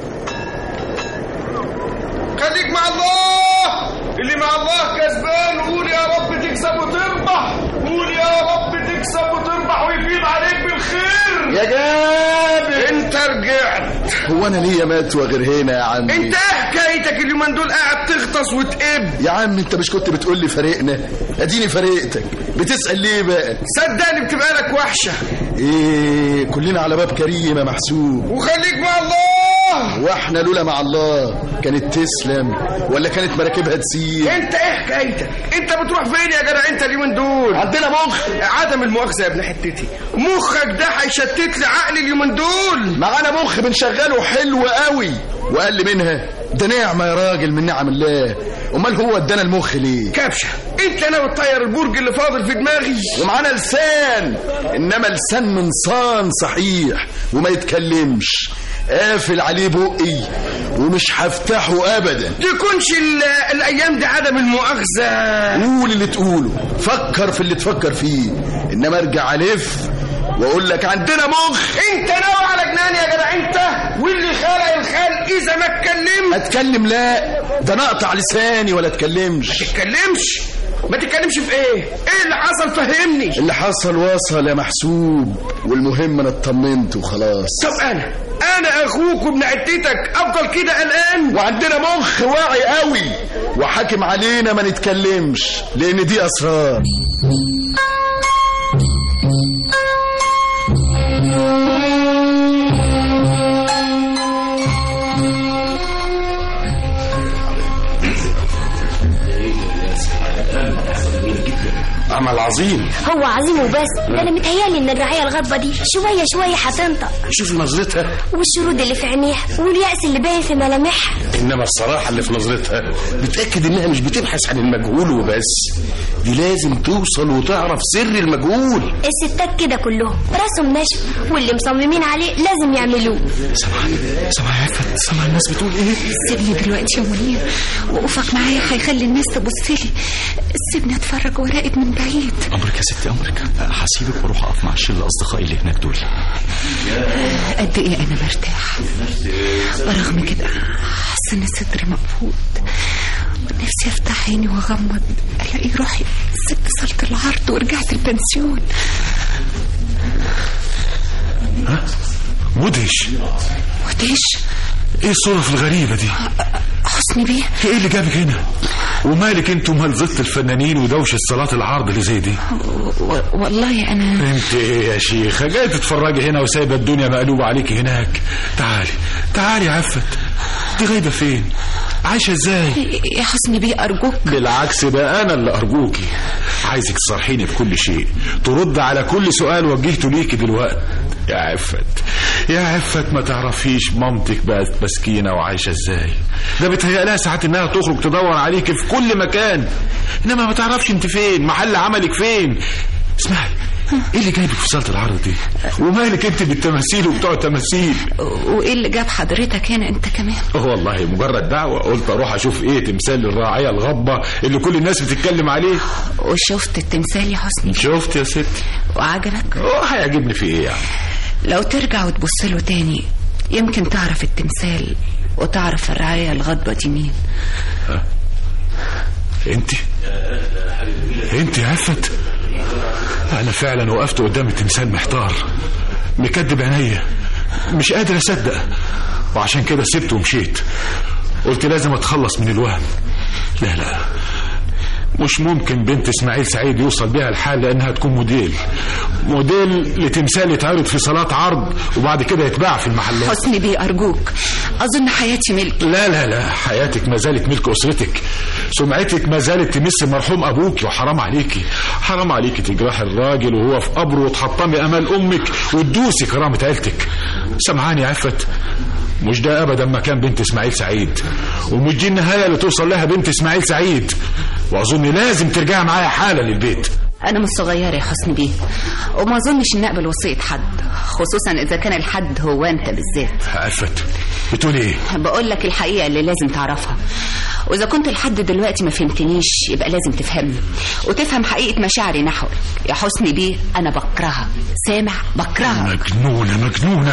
S10: خليك مع الله اللي مع الله كسبان قول يا رب تكسب وتربح قول يا رب تكسب وتربح ويفيض عليك بالخير
S11: يا جابر
S10: انت رجعت
S11: هو انا ليا ماتوى غير هنا يا عم
S10: انت ايه حكايتك اليومين دول قاعد تغطس وتقب
S11: يا عم انت مش كنت بتقول لي فارقنا اديني فارقتك بتسال ليه بقى
S10: صدقني بتبقى لك وحشه
S11: ايه كلنا على باب كريم يا محسوب
S10: وخليك مع الله
S11: واحنا لولا مع الله كانت تسلم ولا كانت مراكبها تسير
S10: انت ايه حكايتك انت بتروح فين يا جدع انت اليومين دول
S11: عندنا مخ
S10: عدم المؤاخذه يا ابن حتتي مخك ده هيشتت لي عقلي اليومين دول
S11: معانا مخ بنشغله حلو قوي واقل منها ده نعمه يا راجل من نعم الله امال هو ادانا المخ ليه
S10: كبشه انت ناوي تطير البرج اللي فاضل في دماغي
S11: ومعانا لسان انما لسان من صان صحيح وما يتكلمش قافل عليه بقي ومش هفتحه ابدا
S10: تكونش ال- الايام دي عدم المؤاخذه
S11: قول اللي تقوله فكر في اللي تفكر فيه انما ارجع الف واقول لك عندنا مخ
S10: انت ناوي على جنان يا جدع انت واللي خلق الخلق اذا ما اتكلمت
S11: اتكلم لا ده انا اقطع لساني ولا اتكلمش
S10: تتكلمش ما تتكلمش في ايه ايه اللي حصل فهمني
S11: اللي حصل وصل يا محسوب والمهم انا اطمنت وخلاص
S10: طب انا انا اخوك وابن عدتك افضل كده قلقان
S11: وعندنا مخ واعي قوي وحاكم علينا ما نتكلمش لان دي اسرار
S9: عمل عظيم
S12: هو عظيم وبس ده انا متهيالي ان الرعايه الغضبه دي شويه شويه هتنطق
S9: شوف نظرتها
S12: والشرود اللي في عينيها واليأس اللي باين في ملامحها
S9: انما الصراحه اللي في نظرتها بتاكد انها مش بتبحث عن المجهول وبس دي لازم توصل وتعرف سر المجهول
S12: الستات كده كلهم راسهم ناشف واللي مصممين عليه لازم يعملوه
S4: سامع سامع يا عفت سامع الناس بتقول ايه
S7: سيبني دلوقتي يا منير وقوفك معايا هيخلي الناس تبص لي سيبني اتفرج وراقب من بعيد
S4: امرك يا ستي امرك هسيبك واروح اقف مع الشله اصدقائي اللي هناك دول
S7: قد ايه انا برتاح ورغم كده حاسه ان صدري مقبوض ونفسي افتح عيني واغمض الاقي روحي سبت صاله العرض ورجعت البنسيون
S8: مدهش
S7: وديش
S8: ايه الصدف الغريبة دي
S7: حسني بيه
S8: ايه اللي جابك هنا ومالك انتم مال زفت الفنانين ودوشة صلاة العرض اللي زي دي
S7: و- والله انا
S8: انت ايه يا شيخة جاي تتفرجي هنا وسايبة الدنيا مقلوبة عليكي هناك تعالي تعالي يا عفت دي غايبة فين عايشة ازاي
S7: يا حسني بيه ارجوك
S8: بالعكس ده انا اللي ارجوكي عايزك تصرحيني بكل شيء ترد على كل سؤال وجهته ليكي دلوقتي يا عفت يا عفت ما تعرفيش مامتك بقت مسكينة وعايشة ازاي ده بتهيألها ساعات انها تخرج تدور عليك في كل مكان انما ما تعرفش انت فين محل عملك فين اسمعي
S9: ايه اللي جايبك في صاله العرض دي ومالك انت بالتماثيل وبتوع التماثيل
S7: وايه اللي جاب حضرتك هنا انت كمان
S9: اه والله مجرد دعوه قلت اروح اشوف ايه تمثال الراعيه الغضبه اللي كل الناس بتتكلم عليه
S7: وشفت التمثال يا حسني
S9: شفت يا ستي
S7: وعجبك
S9: اه هيعجبني في ايه يعني
S7: لو ترجع وتبص له تاني يمكن تعرف التمثال وتعرف الرعاية الغضبة دي مين
S9: انت انت يا عفت انا فعلا وقفت قدام التمثال محتار مكدب عينيا مش قادر اصدق وعشان كده سبته ومشيت قلت لازم اتخلص من الوهم لا لا مش ممكن بنت اسماعيل سعيد يوصل بيها الحال لانها تكون موديل موديل لتمثال يتعرض في صالات عرض وبعد كده يتباع في المحلات
S7: حسني بيه أرجوك أظن حياتي ملك
S9: لا لا لا حياتك ما زالت ملك أسرتك سمعتك ما زالت تمس مرحوم أبوك وحرام عليكي حرام عليكي تجرحي الراجل وهو في قبره وتحطمي أمل أمك وتدوسي كرامة عيلتك سمعاني يا عفت مش ده ابدا مكان بنت اسماعيل سعيد ومش دي النهايه اللي توصل لها بنت اسماعيل سعيد واظن لازم ترجعي معايا حالا للبيت
S7: أنا مش صغيرة يا حسني بيه وما أظنش إني أقبل وصية حد خصوصا إذا كان الحد هو أنت بالذات
S9: عفت بتقول ايه
S7: بقول لك الحقيقة اللي لازم تعرفها وإذا كنت لحد دلوقتي ما فهمتنيش يبقى لازم تفهمني وتفهم حقيقة مشاعري نحوك يا حسني بيه أنا بكرهها سامع بكرهها
S9: مجنونه مجنونه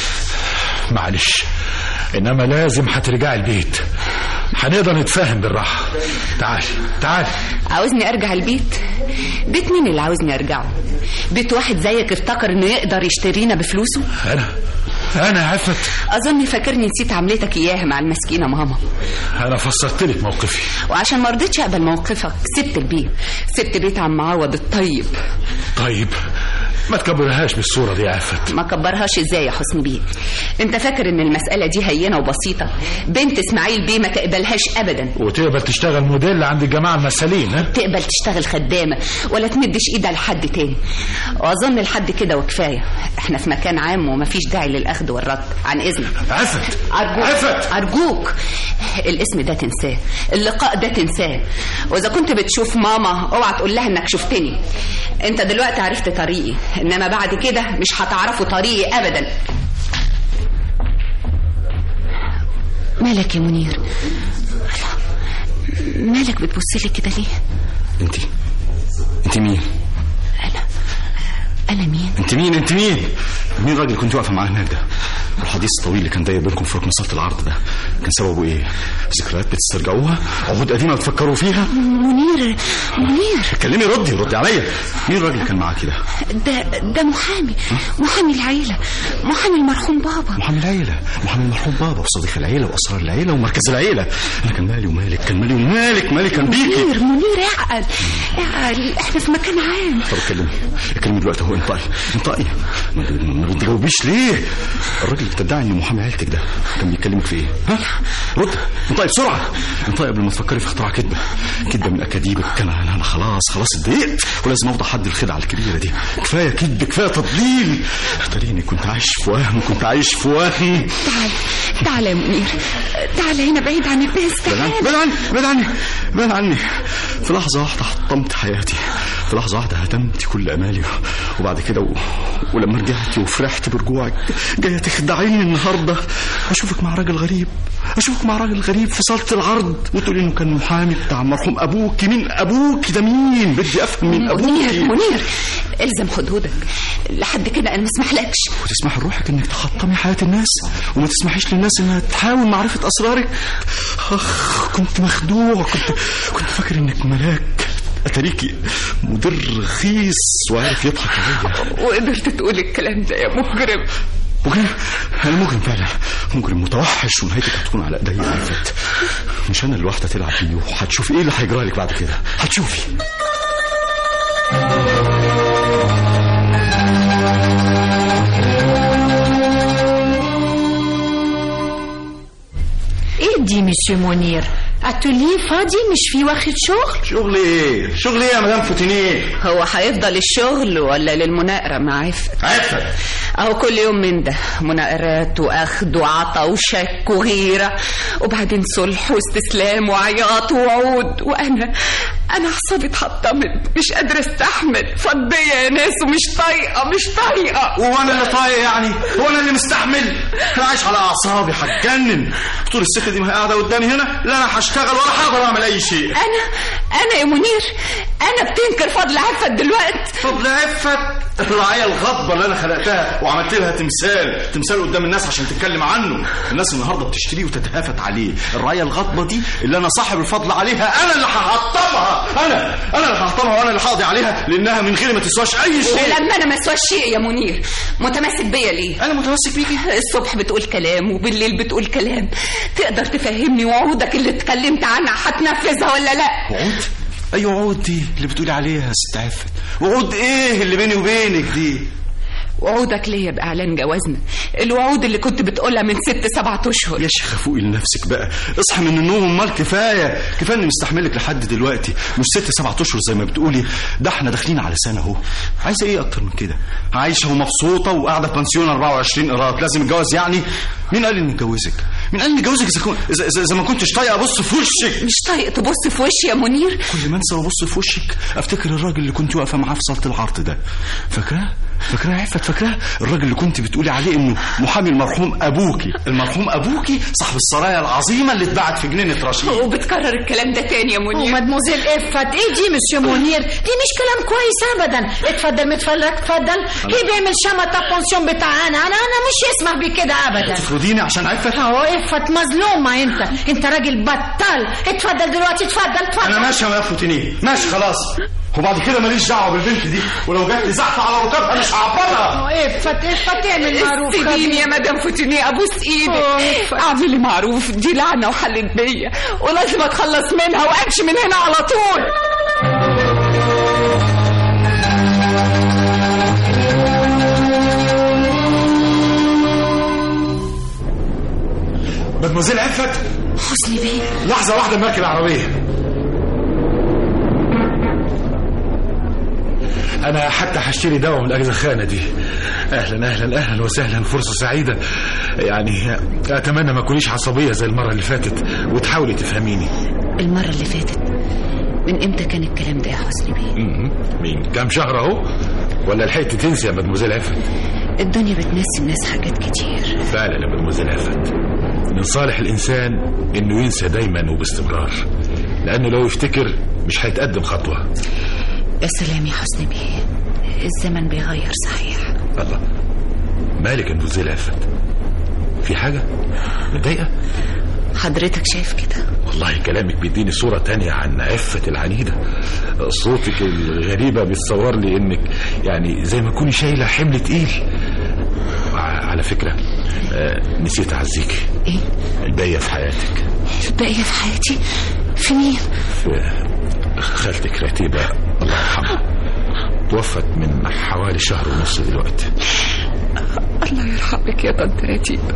S9: معلش انما لازم هترجعي البيت هنقدر نتفاهم بالراحه تعالي تعالي
S7: عاوزني أرجع البيت بيت مين اللي عاوزني أرجعه بيت واحد زيك افتكر إنه يقدر يشترينا بفلوسه
S9: انا انا عفت
S7: أظن فاكرني نسيت عملتك إياها مع المسكينة ماما
S9: انا فسرت لك موقفي
S7: وعشان ما رضيتش أقبل موقفك سبت البيت سبت بيت عم عوض الطيب
S9: طيب ما تكبرهاش بالصوره دي يا عفت
S7: ما كبرهاش ازاي يا حسني بيه انت فاكر ان المسألة دي هينة وبسيطة بنت اسماعيل بيه ما تقبلهاش ابدا
S9: وتقبل تشتغل موديل عند الجماعه المثالين ها
S7: تقبل تشتغل خدامة ولا تمدش ايدها لحد تاني واظن لحد كده وكفاية احنا في مكان عام ومفيش داعي للاخذ والرد عن اذنك
S9: عفت
S7: أرجوك
S9: عفت
S7: أرجوك الاسم ده تنساه اللقاء ده تنساه وإذا كنت بتشوف ماما اوعى تقول لها إنك شفتني أنت دلوقتي عرفت طريقي إنما بعد كده مش هتعرفوا طريقي أبدا مالك يا منير مالك بتبص لي كده ليه
S4: انت انت مين
S7: أنا مين
S4: انت مين انت مين مين الراجل اللي كنت واقفه معاه هناك ده الحديث الطويل اللي كان داير بينكم في ركن صاله العرض ده كان سببه ايه ذكريات بتسترجعوها عهود قديمه بتفكروا فيها
S7: منير منير
S4: اتكلمي ردي ردي عليا مين الراجل اللي كان معاكي ده
S7: ده ده محامي محامي العيلة محامي المرحوم بابا
S4: محامي العيله محامي المرحوم بابا وصديق العيله واسرار العيله ومركز العيله انا كان مالي ومالك كان مالي ومالك مالي كان بيكي
S7: منير منير اعقل اعقل احنا في مكان عام
S4: طب اتكلمي اتكلمي دلوقتي هو انطقي انطقي ما ما بتجاوبيش ليه الراجل اللي بتدعي انه محامي عيلتك ده كان بيكلمك في ايه ها رد انطقي بسرعه انطقي قبل ما تفكري في اختراع كذبه كذبه من اكاذيبك كان انا انا خلاص خلاص اتضايقت ولازم افضح حد الخدعه الكبيره دي كفايه كذب كفايه تضليل تريني كنت عايش في وهم كنت عايش في وهم
S7: تعال تعال يا منير تعال هنا بعيد عن الناس
S4: بعد عني بعد عني بعد عني بعد عني في لحظة واحدة حطمت حياتي في لحظة واحدة هدمت كل أمالي وبعد كده و... ولما رجعت وفرحت برجوعك جاية تخدعيني النهاردة أشوفك مع راجل غريب أشوفك مع راجل غريب في صالة العرض وتقولي إنه كان محامي بتاع مرحوم أبوك مين أبوك ده مين بدي أفهم مين أبوك
S7: منير منير الزم حدودك لحد كده انا ما اسمحلكش
S4: وتسمح لروحك انك تحطمي حياة الناس وما تسمحيش للناس انها تحاول معرفة اسرارك اخ كنت مخدوع كنت كنت فاكر انك ملاك اتاريكي مدير رخيص وعارف يضحك عليا
S7: وقدرت تقول الكلام ده يا مجرم
S4: مجرم انا مجرم فعلا مجرم متوحش ونهايتك هتكون على ايديا يا عفت مش انا الواحده تلعب بيه وهتشوفي ايه اللي هيجرى لك بعد كده هتشوفي
S5: ايه دي مسيو منير اتوليه فاضي مش في واخد شغل
S4: شغل ايه شغل ايه يا مدام فوتينيه
S7: هو هيفضل الشغل ولا للمناقرة مع عفت
S4: عفت
S7: اهو كل يوم من ده مناقرات واخد وعطا وشك وغيرة وبعدين صلح واستسلام وعياط ووعود وانا انا اعصابي اتحطمت مش قادره استحمل فضيه يا ناس ومش طايقه مش طايقه
S4: وانا اللي طايق يعني هو انا اللي مستحمل انا عايش على اعصابي هتجنن طول الست دي ما هي قاعده قدامي هنا لا انا هشتغل ولا هقدر اعمل اي شيء
S7: انا انا يا منير انا بتنكر فضل عفت دلوقتي
S4: فضل عفت الرعايه الغضبه اللي انا خلقتها وعملت لها تمثال تمثال قدام الناس عشان تتكلم عنه الناس النهارده بتشتريه وتتهافت عليه الرعايه الغضبه دي اللي انا صاحب الفضل عليها انا اللي هحطمها انا انا اللي هحطمها وانا اللي هقضي عليها لانها من غير ما تسواش اي شيء
S7: ولما انا ما اسواش شيء يا منير متمسك بيا ليه
S4: انا متمسك بيكي
S7: الصبح بتقول كلام وبالليل بتقول كلام تقدر تفهمني وعودك اللي اتكلمت عنها هتنفذها ولا لا
S4: وعود اي وعود دي اللي بتقولي عليها يا ست عفت وعود ايه اللي بيني وبينك دي
S7: وعودك ليا بإعلان جوازنا الوعود اللي كنت بتقولها من ست سبعة أشهر
S4: يا شيخة فوقي لنفسك بقى اصحي من النوم امال كفايه كفايه اني مستحملك لحد دلوقتي مش ست سبعة اشهر زي ما بتقولي ده احنا داخلين على سنه اهو عايزه ايه اكتر من كده عايشه ومبسوطه وقاعده في بنسيون 24 قراط لازم اتجوز يعني مين قال اني اتجوزك مين قال اني اتجوزك اذا كنت اذا, إذا, إذا ما كنتش طايقه ابص في وشك
S7: مش طايق تبص في وشي يا منير
S4: كل ما انسى وابص في وشك افتكر الراجل اللي كنت واقفه معاه في صاله العرض ده فاكراه فاكراه يا عفت فاكراه الراجل اللي كنت بتقولي عليه انه محامي المرحوم ابوكي المرحوم ابوكي صاحب السرايا العظيمه اللي اتباعت في جنينه رشيد
S7: وبتكرر الكلام ده تاني يا منير
S13: مدموزيل افت ايه دي مسيو منير دي مش كلام كويس ابدا اتفضل متفضل اتفضل هي بيعمل شمطة بونسيون بتاعنا انا انا مش يسمح بكده ابدا
S4: تفرضيني عشان عفت
S13: اهو افت مظلومة انت انت راجل بطال اتفضل دلوقتي اتفضل اتفضل
S4: انا ماشي يا فوتيني ماشي خلاص وبعد كده ماليش دعوه بالبنت دي ولو جات لي زحفه على ركابها مش هعبرها
S13: افت افت اعمل معروف
S7: سيبيني يا مدام فوتيني ابوس ايدك اعملي معروف دي لعنه وحلت بيا ولازم اتخلص منها وامشي من هنا على طول
S9: مدموزيل عفت
S7: حسني بيه
S9: لحظه واحده مركب العربيه انا حتى هشتري دواء من الاجزخانه دي اهلا اهلا اهلا وسهلا فرصه سعيده يعني اتمنى ما تكونيش عصبيه زي المره اللي فاتت وتحاولي تفهميني
S7: المره اللي فاتت من امتى كان الكلام ده يا حسني بيه
S9: مين كام شهر اهو ولا لحقت تنسي يا مدموزيل عفت
S7: الدنيا بتنسي الناس حاجات كتير
S9: فعلا يا مدموزيل عفت من صالح الانسان انه ينسى دايما وباستمرار لانه لو يفتكر مش هيتقدم خطوه
S7: يا سلام يا حسني بيه الزمن بيغير صحيح
S9: الله مالك يا مدموزيل عفت في حاجه متضايقه
S7: حضرتك شايف كده
S9: والله كلامك بيديني صورة تانية عن عفة العنيدة صوتك الغريبة بيتصور لي انك يعني زي ما تكوني شايلة حمل تقيل على فكرة آه نسيت اعزيكي
S7: ايه
S9: الباقية في حياتك
S7: الباقية في حياتي في مين
S9: في خالتك رتيبة الله يرحمها توفت من حوالي شهر ونص دلوقتي
S7: الله يرحمك يا طنط رتيبة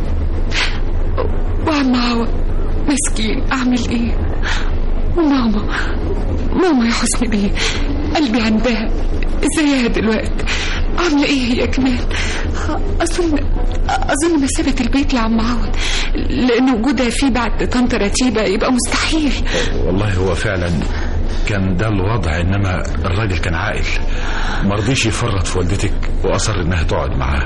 S7: وعم عوض مسكين اعمل ايه وماما ماما يا حسني بيه قلبي عندها ازيها دلوقتي عامله ايه هي كمان اظن اظن ما سابت البيت لعم عوض لان وجودها فيه بعد طنط رتيبه يبقى مستحيل
S9: والله هو فعلا كان ده الوضع انما الراجل كان عاقل مرضيش يفرط في والدتك واصر انها تقعد معاه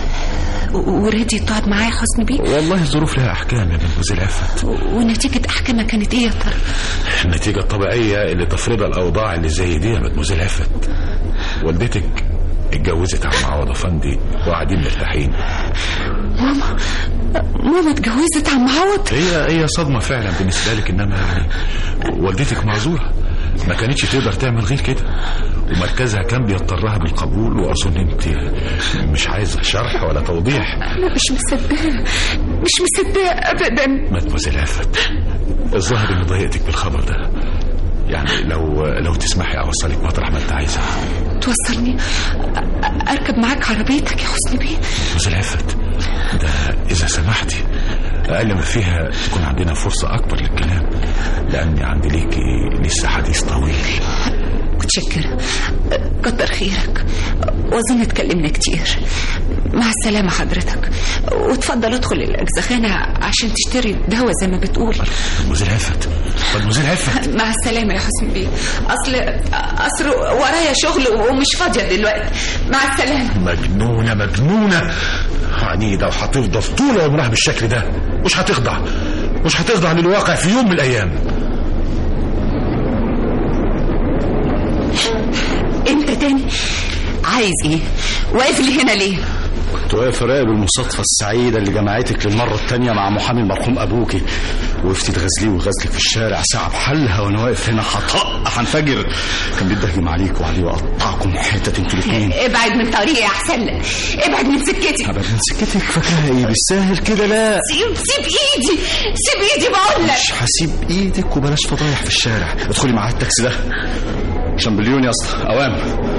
S7: ورضي تقعد معايا حسني بيه
S9: والله الظروف لها احكام يا بنت عفت
S7: ونتيجه احكامها كانت ايه يا ترى
S9: النتيجه الطبيعيه اللي تفرضها الاوضاع اللي زي دي يا مدموزيل عفت والدتك اتجوزت عم عوض افندي وقاعدين مرتاحين
S7: ماما ماما اتجوزت عم عوض
S9: هي هي صدمه فعلا بالنسبه لك انما يعني والدتك معذوره ما كانتش تقدر تعمل غير كده ومركزها كان بيضطرها بالقبول واظن انت مش عايزه شرح ولا توضيح
S7: انا مش مصدقه مش مصدقه ابدا
S9: مدموزيل عفت الظاهر اني ضايقتك بالخبر ده يعني لو لو تسمحي اوصلك مطرح ما انت عايزه
S7: توصلني اركب معاك عربيتك يا حسني بيه
S9: مدموزيل عفت ده اذا سمحتي اقل ما فيها تكون عندنا فرصه اكبر للكلام لاني عندي ليكي لسه حديث طويل
S7: كنت متشكرة كتر خيرك وأظن اتكلمنا كتير مع السلامة حضرتك وتفضل ادخل الأجزخانة عشان تشتري دواء زي ما بتقول
S9: مدموزيل عفت مدموزيل عفت
S7: مع السلامة يا حسن بيه أصل أصل ورايا شغل ومش فاضية دلوقتي مع السلامة
S9: مجنونة مجنونة عنيدة وهتفضل طول عمرها بالشكل ده مش هتخضع مش هتخضع للواقع في يوم من الأيام
S7: انت تاني عايز ايه واقف لي هنا ليه
S4: كنت واقف راقب المصادفة السعيدة اللي جمعتك للمرة التانية مع محامي المرحوم أبوكي وقفتي تغزليه وغزلك في الشارع ساعة بحالها وأنا واقف هنا هطق هنفجر كان بيتهجم عليك وعليه وقطعكم حتت انتوا الاتنين
S7: ابعد من طريقي احسن لك ابعد من سكتي
S4: ابعد من سكتك فاكرها ايه بالساهل كده لا
S7: سيب سيب ايدي سيب ايدي بقول لك
S4: مش هسيب ايدك وبلاش فضايح في الشارع ادخلي معايا التاكسي ده شامبليون يا اسطى اوام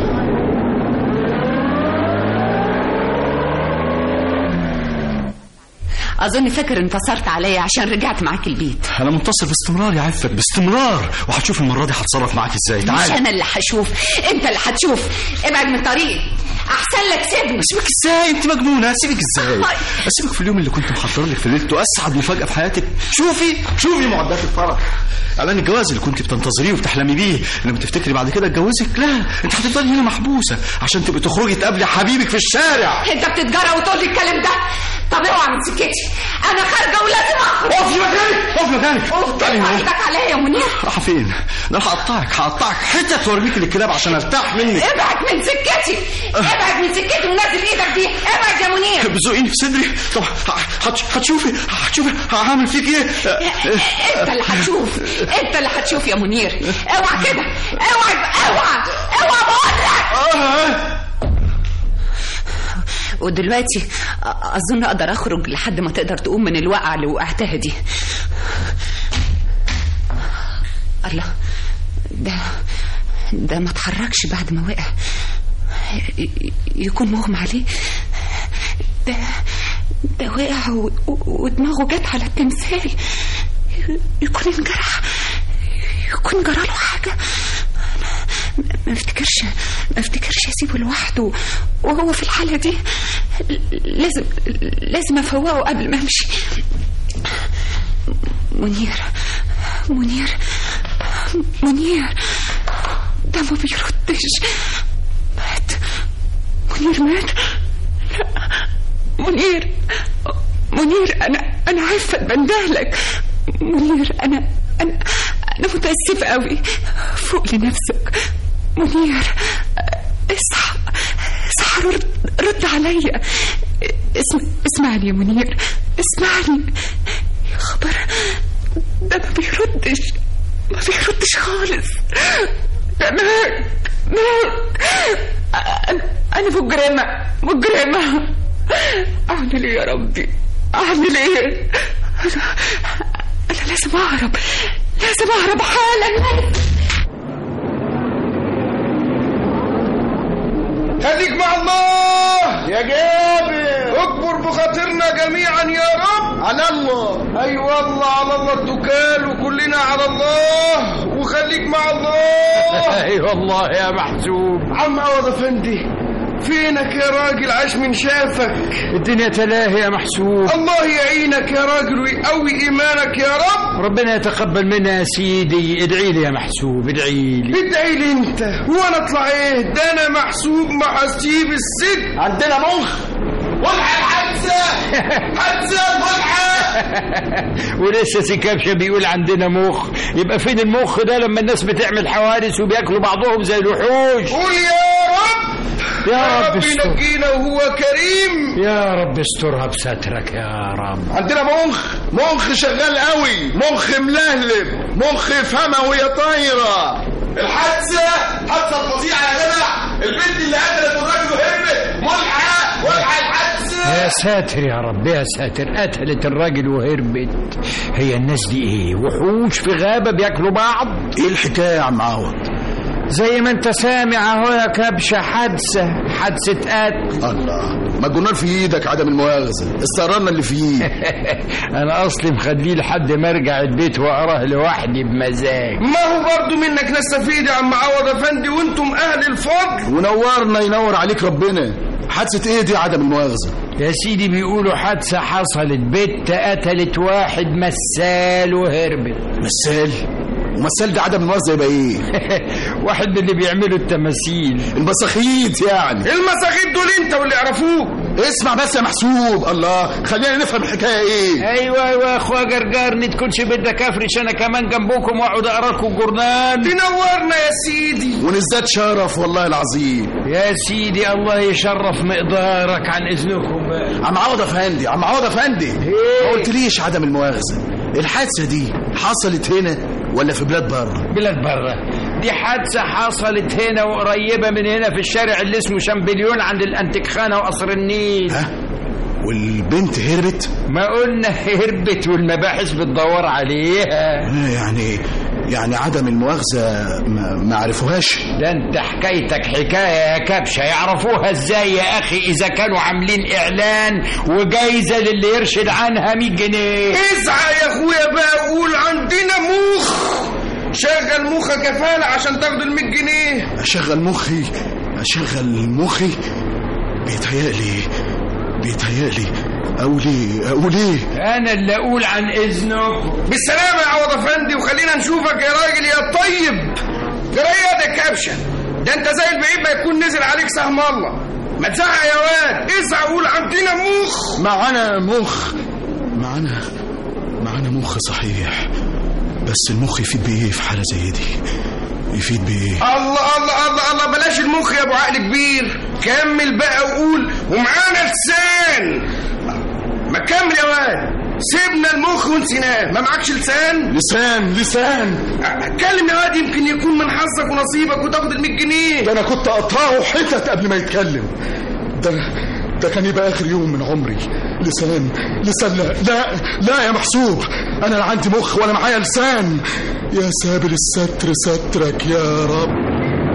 S7: اظن فاكر انتصرت عليا عشان رجعت معاك البيت
S4: انا منتصر باستمرار يا عفت باستمرار وهتشوف المره دي هتصرف معاك ازاي
S7: مش
S4: تعالي
S7: انا اللي هشوف انت اللي هتشوف ابعد من طريقي احسن لك سيبني
S4: اسيبك ازاي انت مجنونه اسيبك ازاي اسيبك في اليوم اللي كنت محضر لك في ليلته اسعد مفاجاه في حياتك شوفي شوفي معدات الفرح اعلان الجواز اللي كنت بتنتظريه وبتحلمي بيه لما تفتكري بعد كده اتجوزك لا انت هتفضلي هنا محبوسه عشان تبقي تخرجي تقابلي حبيبك في الشارع
S7: انت بتتجرى وتقول لي الكلام ده طب اوعى من سكتي انا خارجه ولازم اخرج
S4: اقفي مكانك اقفي مكانك تعالي هنا.
S7: ايدك عليا يا منير
S4: رايحه فين؟ ده انا هقطعك هقطعك حتت وارميك للكلاب عشان ارتاح منك
S7: ابعد من سكتي ابعد من سكتي ونزل ايدك دي ابعد يا منير
S4: بتزقيني في صدري طب ه- هتش- هتشوفي هتشوفي هعمل فيك ايه
S7: انت اللي هتشوف انت اللي هتشوف يا منير اوعى كده اوعى اوعى اوعى بقول لك ودلوقتي أ- اظن اقدر اخرج لحد ما تقدر تقوم من الوقعه اللي وقعتها دي الله ده ده ما اتحركش بعد ما وقع ي- ي- يكون مغمى عليه ده ده وقع و- و- ودماغه جت على التمثال ي- يكون انجرح يكون جراله حاجه ما- ما افتكرش ما افتكرش اسيبه لوحده وهو في الحاله دي لازم لازم افوقه قبل ما امشي منير منير منير ده ما بيردش مات منير مات لا منير منير انا انا عارفه بندهلك منير انا انا انا متاسفه قوي فوق لنفسك منير اصحى اصحى رد رد عليا اسم اسمعني يا منير اسمعني يا خبر ده ما بيردش ما بيردش خالص ده مات مات أنا- انا مجرمه مجرمه اعمل ايه يا ربي اعمل ايه انا انا لازم اهرب لازم اهرب حالا
S10: خليك مع الله يا جابر اكبر بخاطرنا جميعا يا رب على الله اي أيوة والله على الله التكال وكلنا على الله وخليك مع الله
S9: اي والله يا محسوب
S10: عم عوض افندي فينك يا راجل عاش من شافك
S9: الدنيا تلاهي يا محسوب
S10: الله يعينك يا راجل ويقوي ايمانك يا رب
S9: ربنا يتقبل منا يا سيدي ادعي لي يا محسوب ادعي لي
S10: ادعي لي انت وانا اطلع ايه ده انا محسوب مع هسيب السجن عندنا مخ والحق الحادثه حادثه والحق
S9: ولسه سكابشة بيقول عندنا مخ يبقى فين المخ ده لما الناس بتعمل حوادث وبياكلوا بعضهم زي الوحوش
S10: قول يا رب
S9: يا رب
S10: رب
S9: استر
S10: ينجينا وهو كريم
S9: يا رب استرها بسترك يا رب
S11: عندنا مخ مخ شغال قوي مخ ملهلب مخ يفهمها وهي طايره
S10: الحادثه حادثه فظيعه يا جدع البنت اللي قتلت الراجل وهربت ملحق والحق الحادثه
S9: يا ساتر يا رب يا ساتر قتلت الراجل وهربت هي الناس دي ايه وحوش في غابة بياكلوا بعض
S11: ايه الحكايه يا عم عوض
S14: زي ما انت سامع اهو يا كبشه حادثه حادثه قتل
S11: الله ما الجنار في ايدك عدم المؤاخذه استقررنا اللي فيه
S14: انا اصلي مخليه لحد ما ارجع البيت واقراه لوحدي بمزاج
S10: ما هو برضو منك نستفيد يا عم عوض افندي وانتم اهل الفضل
S11: ونورنا ينور عليك ربنا حادثه ايه دي عدم المؤاخذه
S14: يا سيدي بيقولوا حادثه حصلت بنت قتلت واحد مسال وهربت
S11: مسال ومسال ده عدم المؤاخذه يبقى ايه
S14: واحد من اللي بيعملوا التماثيل
S11: المساخيت يعني
S10: المساخيت دول انت واللي يعرفوك
S11: اسمع بس يا محسوب الله خلينا نفهم الحكايه ايه
S14: ايوه ايوه يا اخويا جرجرني تكونش بدك افرش انا كمان جنبكم واقعد اقرا لكم الجورنال
S10: تنورنا يا سيدي
S11: ونزداد شرف والله العظيم
S14: يا سيدي الله يشرف مقدارك عن اذنكم بقى
S11: عم عوض افندي عم عوض افندي ما قلتليش عدم المؤاخذه الحادثه دي حصلت هنا ولا في بلاد بره
S14: بلاد بره دي حادثة حصلت هنا وقريبة من هنا في الشارع اللي اسمه شامبليون عند الانتكخانة وقصر النيل
S11: ها والبنت هربت
S14: ما قلنا هربت والمباحث بتدور عليها
S11: يعني يعني عدم المؤاخذة ما, ما عرفوهاش
S14: ده انت حكايتك حكاية يا كبشة يعرفوها ازاي يا اخي اذا كانوا عاملين اعلان وجايزة للي يرشد عنها 100 جنيه
S10: اسعى يا اخويا بقى وقول عندنا مخ شغل مخك كفالة عشان تاخد ال 100 جنيه
S11: اشغل مخي اشغل مخي بيتهيألي بيتهيألي اقول ايه اقول ايه
S14: انا اللي اقول عن اذنك
S10: بالسلامة يا عوض افندي وخلينا نشوفك يا راجل يا طيب جرية يا كبشة ده انت زي البعيد ما يكون نزل عليك سهم الله ما تزعق يا واد اسعى قول عندنا مخ
S11: معانا مخ معانا معانا مخ صحيح بس المخ يفيد بايه في حاله زي دي يفيد بايه
S10: الله الله الله الله بلاش المخ يا ابو عقل كبير كمل بقى وقول ومعانا لسان ما تكمل يا واد سيبنا المخ ونسيناه ما معكش لسان
S11: لسان لسان
S10: اتكلم يا واد يمكن يكون من حظك ونصيبك وتاخد ال 100 جنيه
S11: ده انا كنت اقطعه حتت قبل ما يتكلم ده ده كان يبقى اخر يوم من عمري لسان لسان لا لا لا يا محسوب انا لا عندي مخ ولا معايا لسان يا سابل الستر سترك يا رب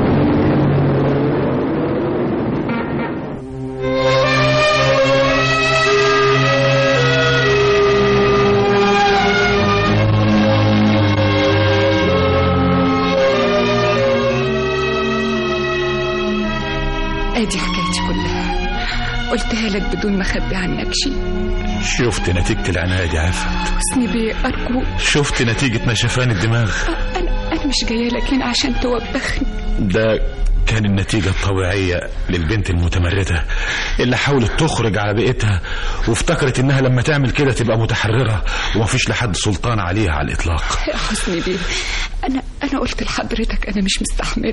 S7: ادي حكايتي كلها قلتها لك بدون ما اخبي عنك شيء
S8: شفت نتيجة العناية دي عفت
S7: حسني بيه ارجوك
S8: شفت نتيجة نشفان الدماغ
S7: انا انا مش جايه لك هنا عشان توبخني
S8: ده كان النتيجة الطبيعية للبنت المتمردة اللي حاولت تخرج على بيئتها وافتكرت انها لما تعمل كده تبقى متحررة ومفيش لحد سلطان عليها على الاطلاق
S7: يا حسني بيه انا انا قلت لحضرتك انا مش مستحمله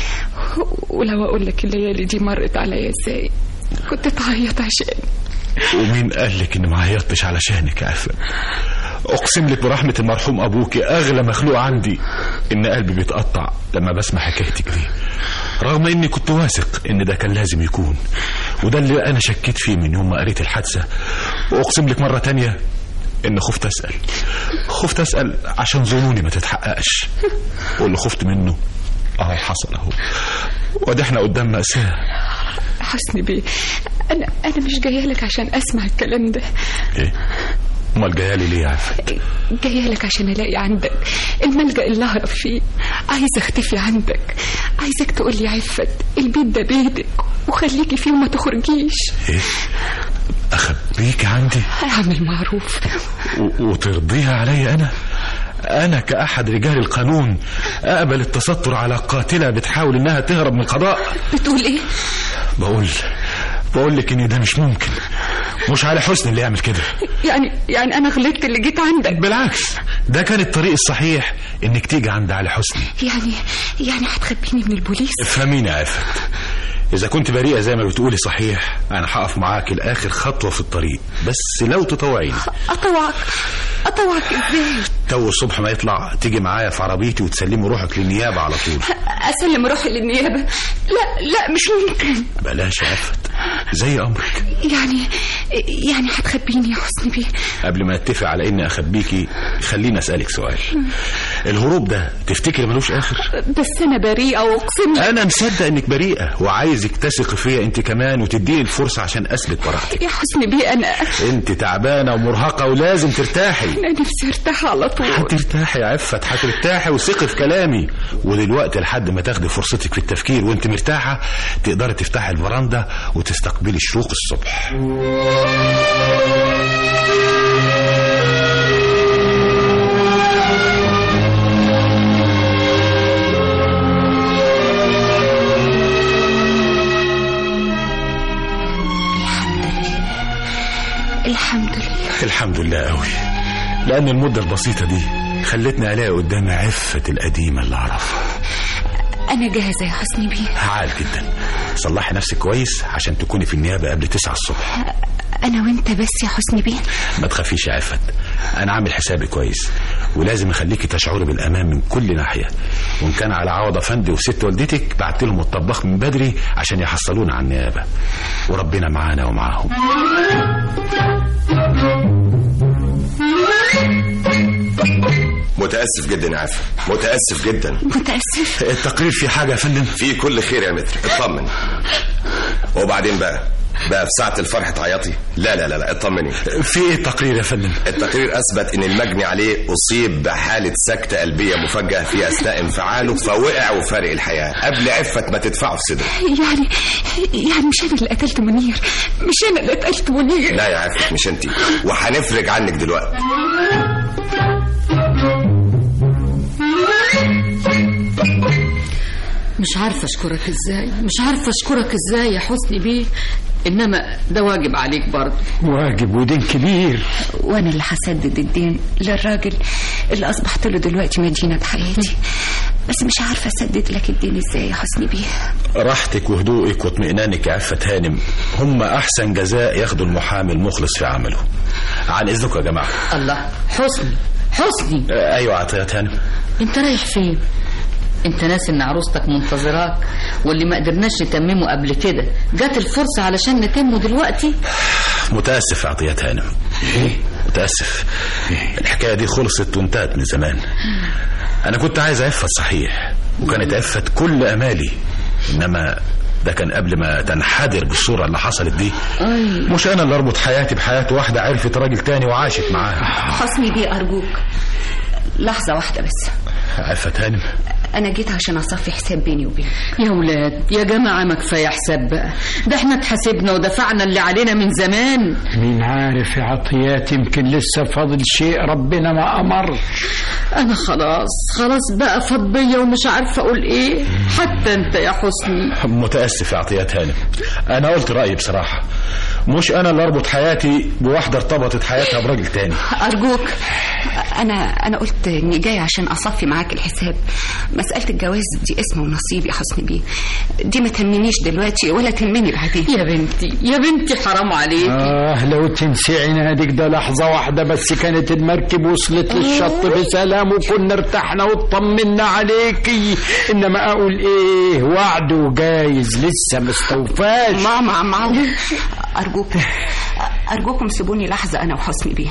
S7: ولو اقول لك الليالي دي مرت عليا ازاي كنت تعيط عشان
S8: ومين قال لك اني ما عيطتش علشانك يا عفة اقسم لك برحمة المرحوم ابوك اغلى مخلوق عندي ان قلبي بيتقطع لما بسمع حكايتك دي رغم اني كنت واثق ان ده كان لازم يكون وده اللي انا شكيت فيه من يوم ما قريت الحادثة واقسم لك مرة تانية ان خفت اسأل خفت اسأل عشان ظنوني ما تتحققش واللي خفت منه اهو حصل اهو وده احنا قدام مأساة
S7: حسني بيه انا انا مش جايه لك عشان اسمع الكلام ده
S8: ايه امال جايه لي ليه يا عفت
S7: جايه لك عشان الاقي عندك الملجا اللي اهرب فيه عايزه اختفي عندك عايزك تقول لي عفت البيت ده بيتك وخليكي فيه وما تخرجيش
S8: ايه اخبيك عندي
S7: اعمل معروف
S8: و- وترضيها عليا انا انا كاحد رجال القانون اقبل التستر على قاتله بتحاول انها تهرب من القضاء
S7: بتقول ايه
S8: بقول بقول لك ان ده مش ممكن مش على حسن اللي يعمل كده
S7: يعني يعني انا غلطت اللي جيت عندك
S8: بالعكس ده كان الطريق الصحيح انك تيجي عند علي حسني
S7: يعني يعني هتخبيني من البوليس
S8: افهميني يا عفت اذا كنت بريئه زي ما بتقولي صحيح انا هقف معاك لاخر خطوه في الطريق بس لو تطوعيني
S7: اطوعك اطوعك ازاي
S8: تو الصبح ما يطلع تيجي معايا في عربيتي وتسلمي روحك للنيابه على طول
S7: اسلم روحي للنيابه لا لا مش ممكن
S8: بلاش يا عفت زي امرك
S7: يعني يعني هتخبيني يا حسني بيه
S8: قبل ما نتفق على اني اخبيكي خليني اسالك سؤال
S9: الهروب ده تفتكر ملوش اخر
S7: بس انا بريئه واقسم لك
S9: انا مصدق انك بريئه وعايزك تثق فيا انت كمان وتديني الفرصه عشان اثبت براءتك
S7: يا حسني بيه انا
S9: انت تعبانه ومرهقه ولازم ترتاحي
S7: انا نفسي ارتاح على طول
S9: هترتاحي يا عفت هترتاحي وثقي في كلامي ودلوقتي لحد ما تاخدي فرصتك في التفكير وانت مرتاحه تقدري تفتحي الفرندا وتستقبلي شروق الصبح
S7: الحمد لله
S9: الحمد لله قوي لان المده البسيطه دي خلتني الاقي قدامي عفه القديمه اللي اعرفها
S7: انا جاهزه يا حسني بيه
S9: عال جدا صلحي نفسك كويس عشان تكوني في النيابه قبل 9 الصبح
S7: انا وانت بس يا حسني بيه
S9: ما تخافيش يا عفت انا عامل حسابي كويس ولازم اخليكي تشعري بالامان من كل ناحيه وان كان على عوض افندي وست والدتك بعت لهم الطباخ من بدري عشان يحصلونا على النيابه وربنا معانا ومعاهم
S15: متاسف جدا يا عفا متاسف جدا
S7: متاسف
S9: التقرير فيه حاجه يا فندم
S15: في كل خير يا متر اطمن وبعدين بقى بقى في ساعة الفرح تعيطي لا لا لا لا اطمني
S9: في ايه التقرير يا فندم
S15: التقرير اثبت ان المجني عليه اصيب بحالة سكتة قلبية مفاجئة في اثناء انفعاله فوقع وفارق الحياة قبل عفة ما تدفعه في صدره
S7: يعني يعني مش انا اللي قتلت منير مش انا اللي قتلت منير
S15: لا يا عفة مش انتي وهنفرج عنك دلوقتي
S2: مش عارفة أشكرك إزاي مش عارفة أشكرك إزاي يا حسني بيه إنما ده واجب عليك برضه
S14: واجب ودين كبير
S7: وانا اللي هسدد الدين للراجل اللي اصبحت له دلوقتي مدينه بحياتي بس مش عارفه اسدد لك الدين ازاي يا حسني بيه
S9: راحتك وهدوءك واطمئنانك يا عفة هانم هم أحسن جزاء ياخده المحامي المخلص في عمله عن إذنكم يا جماعة
S2: الله حسني حسني
S9: آه، أيوة عطيات هانم
S2: أنت رايح فين؟ انت ناسي ان عروستك منتظراك واللي ما قدرناش نتممه قبل كده جات الفرصة علشان نتمه دلوقتي
S9: متأسف يا عطيات هانم متأسف الحكاية دي خلصت وانتهت من زمان أنا كنت عايز عفة صحيح وكانت عفة كل أمالي إنما ده كان قبل ما تنحدر بالصورة اللي حصلت دي مش أنا اللي أربط حياتي بحياة واحدة عرفت راجل تاني وعاشت معاها
S7: حسني بيه ارجوك لحظه واحده بس
S9: عفة هانم
S7: انا جيت عشان اصفي حساب بيني وبينك
S2: يا ولاد يا جماعة ما كفاية حساب بقى ده احنا اتحاسبنا ودفعنا اللي علينا من زمان
S14: مين عارف يا عطيات يمكن لسه فاضل شيء ربنا ما أمر
S2: انا خلاص خلاص بقى فضية ومش عارفة اقول ايه حتى انت يا حسني
S9: متأسف يا عطيات هانم أنا قلت رأيي بصراحة مش أنا اللي أربط حياتي بواحدة ارتبطت حياتها براجل تاني
S7: ارجوك انا انا قلت اني جاي عشان اصفي معاك الحساب مساله الجواز دي اسم ونصيب يا حسني بيه دي ما تهمنيش دلوقتي ولا تهمني بعدين
S2: يا بنتي يا بنتي حرام عليكي
S14: آه لو تنسي عنادك ده لحظة واحدة بس كانت المركب وصلت للشط بسلام وكنا ارتحنا واطمنا عليكي إنما أقول إيه وعد وجايز لسه مستوفاش
S7: ماما ماما ارجوكم ارجوكم سيبوني لحظه انا وحسني بيه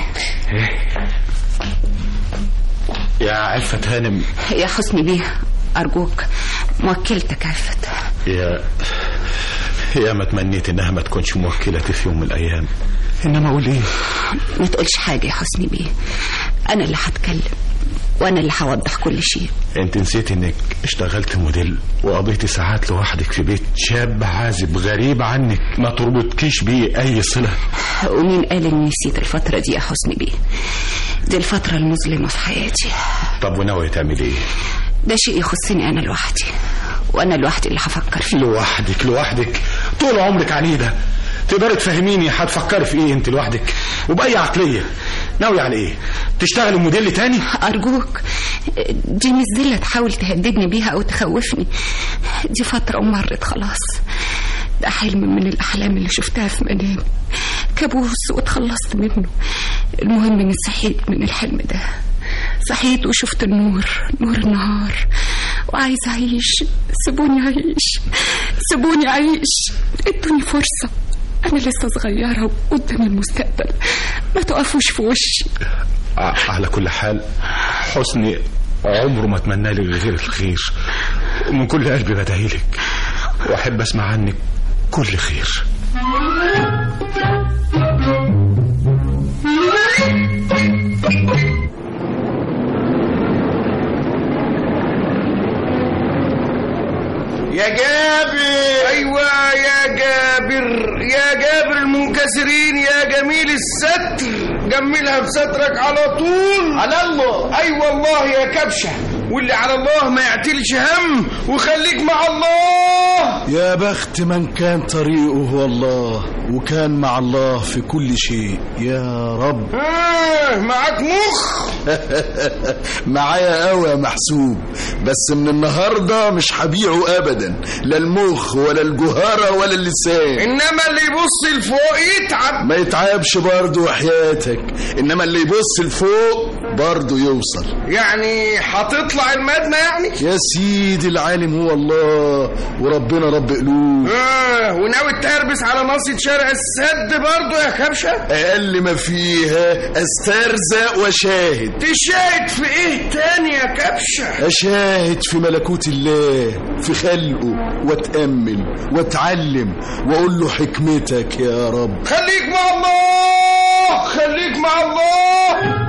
S9: يا عفة هانم
S7: يا حسني بيه ارجوك موكلتك عفت
S9: يا يا ما تمنيت انها ما تكونش موكلتي في يوم من الايام انما اقول ايه
S7: ما تقولش حاجه يا حسني بيه انا اللي هتكلم وانا اللي هوضح كل شيء
S9: انت نسيت انك اشتغلت موديل وقضيتي ساعات لوحدك في بيت شاب عازب غريب عنك ما تربطكيش بيه اي صله
S7: ومين قال اني نسيت الفتره دي يا حسني بيه دي الفتره المظلمه في حياتي
S9: طب وناوي تعمل ايه
S7: ده شيء يخصني انا لوحدي وانا لوحدي اللي هفكر فيه
S9: لوحدك لوحدك طول عمرك عنيده تقدري تفهميني هتفكري في ايه انت لوحدك وباي عقليه ناوي على ايه تشتغلي موديل تاني
S7: ارجوك دي مش ذله تحاول تهددني بيها او تخوفني دي فتره ومرت خلاص ده حلم من الاحلام اللي شفتها في منامي كابوس واتخلصت منه المهم اني صحيت من الحلم ده صحيت وشفت النور نور النهار وعايز اعيش سيبوني اعيش سيبوني اعيش ادوني فرصه انا لسه صغيره وقدام المستقبل ما تقفوش في وشي
S9: ع- على كل حال حسني عمره ما اتمنى لي غير الخير ومن كل قلبي بدعي لك واحب اسمع عنك كل خير
S10: يا جابر ايوه يا جابر يا جابر المنكسرين يا جميل الستر جملها بسترك على طول على الله اي أيوة والله يا كبشه واللي على الله ما يعتلش هم وخليك مع الله
S11: يا بخت من كان طريقه هو الله وكان مع الله في كل شيء يا رب
S10: آه معاك مخ
S11: معايا قوي يا محسوب بس من النهارده مش هبيعه ابدا لا المخ ولا الجهاره ولا اللسان
S10: انما اللي يبص لفوق يتعب
S11: ما يتعبش برضه وحياتك انما اللي يبص لفوق برضه يوصل
S10: يعني هتطلع المدنة يعني
S11: يا سيدي العالم هو الله وربنا رب قلوب
S10: آه وناوي تهربس على ناصية شارع السد برضه يا كبشة
S11: اقل ما فيها استرزق وشاهد
S10: تشاهد في ايه تاني يا كبشة
S11: اشاهد في ملكوت الله في خلقه واتامل واتعلم واقول له حكمتك يا رب
S10: خليك مع الله خليك مع الله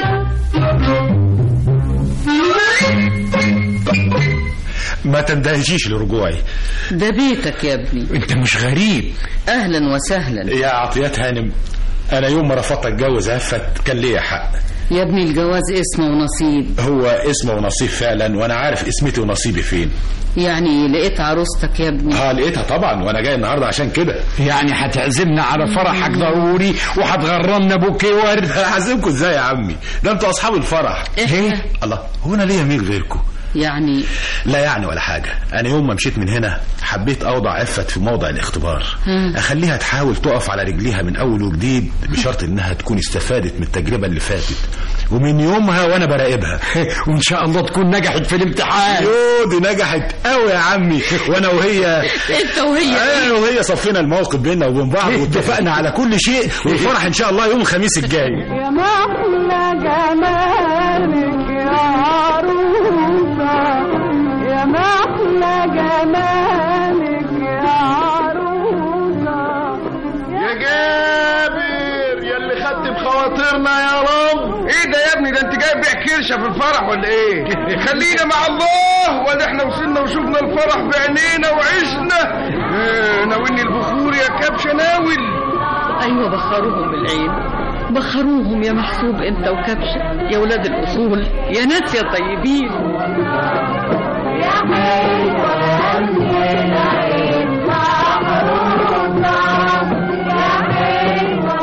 S9: ما تندهشيش لرجوعي
S2: ده بيتك يا ابني
S9: انت مش غريب
S2: اهلا وسهلا
S9: يا عطيات هانم انا يوم ما رفضت اتجوز عفت كان ليا حق
S2: يا ابني الجواز اسمه ونصيب
S9: هو اسمه ونصيب فعلا وانا عارف اسمتي ونصيبي فين
S2: يعني لقيت عروستك يا ابني
S9: اه لقيتها طبعا وانا جاي النهارده عشان كده
S14: يعني هتعزمنا على فرحك ضروري وهتغرمنا بوكيه ورد
S9: هعزمكم ازاي يا عمي ده انتوا اصحاب الفرح
S2: ايه
S9: الله هو انا ليا مين غيركم
S2: يعني
S9: لا يعني ولا حاجة أنا يوم ما مشيت من هنا حبيت أوضع عفت في موضع الاختبار
S2: مم.
S9: أخليها تحاول تقف على رجليها من أول وجديد بشرط إنها تكون استفادت من التجربة اللي فاتت ومن يومها وأنا براقبها
S14: وإن شاء الله تكون نجحت في الامتحان
S9: يو دي نجحت قوي يا عمي وأنا وهي
S2: أنت وهي
S9: أنا وهي صفينا الموقف بيننا وبين بعض واتفقنا على كل شيء والفرح إن شاء الله يوم الخميس الجاي
S16: يا محلى جمالك يا عروسة يا محلى جمالك يا عروسة
S10: يا جابر يا اللي خدت بخواطرنا يا رب ايه ده يا ابني ده انت جاي بيع كرشه في الفرح ولا ايه خلينا مع الله ولا احنا وصلنا وشفنا الفرح بعينينا وعشنا اه ناولني البخور يا كبشه ناول
S2: ايوه بخروهم بالعين بخروهم يا محسوب انت وكبشه يا ولاد الاصول يا ناس يا طيبين
S16: يا حلوة العين محروسة يا حلوة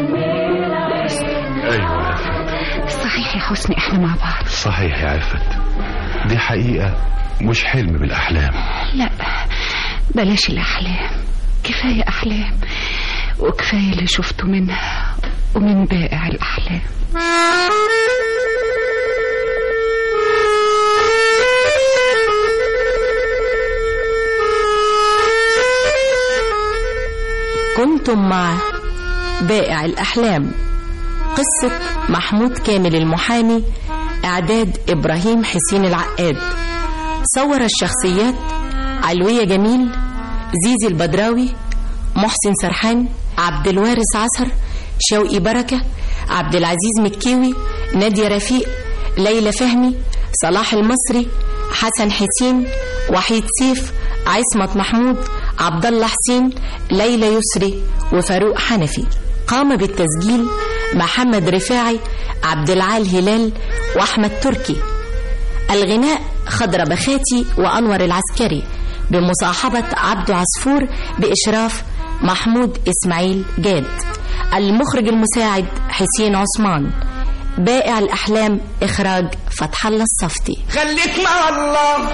S8: ايوه
S7: صحيح يا حسني احنا مع بعض
S8: صحيح يا عفت دي حقيقة مش حلم من الأحلام
S7: لا بلاش الأحلام كفاية أحلام وكفاية اللي شفته منها ومن بائع الأحلام
S17: كنتم مع بائع الأحلام قصة محمود كامل المحامي إعداد إبراهيم حسين العقاد صور الشخصيات علوية جميل زيزي البدراوي محسن سرحان عبد الوارث عصر شوقي بركة عبد العزيز مكيوي نادية رفيق ليلى فهمي صلاح المصري حسن حسين وحيد سيف عصمت محمود عبد الله حسين ليلى يسري وفاروق حنفي قام بالتسجيل محمد رفاعي عبد العال هلال واحمد تركي الغناء خضر بخاتي وانور العسكري بمصاحبه عبد عصفور باشراف محمود اسماعيل جاد المخرج المساعد حسين عثمان بائع الاحلام اخراج فتح الله الصفتي
S10: خليك مع الله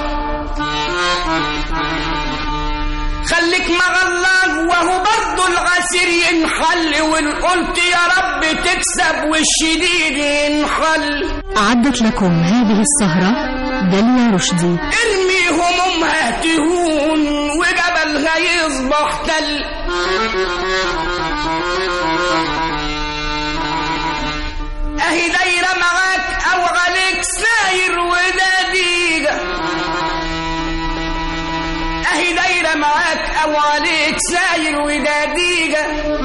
S10: خليك مع الله وهو برضه العسير ينحل وان قلت يا رب تكسب والشديد ينحل
S17: أعدت لكم هذه السهرة داليا رشدي
S10: ارمي همومها تهون وجبلها يصبح تل اهي دايره معاك او عليك ساير و معاك او عليك ساير وداديجة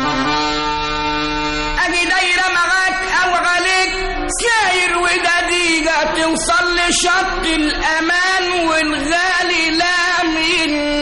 S10: اجي دايرة معاك او عليك ساير وداديجة توصل لشط الامان والغالي لا من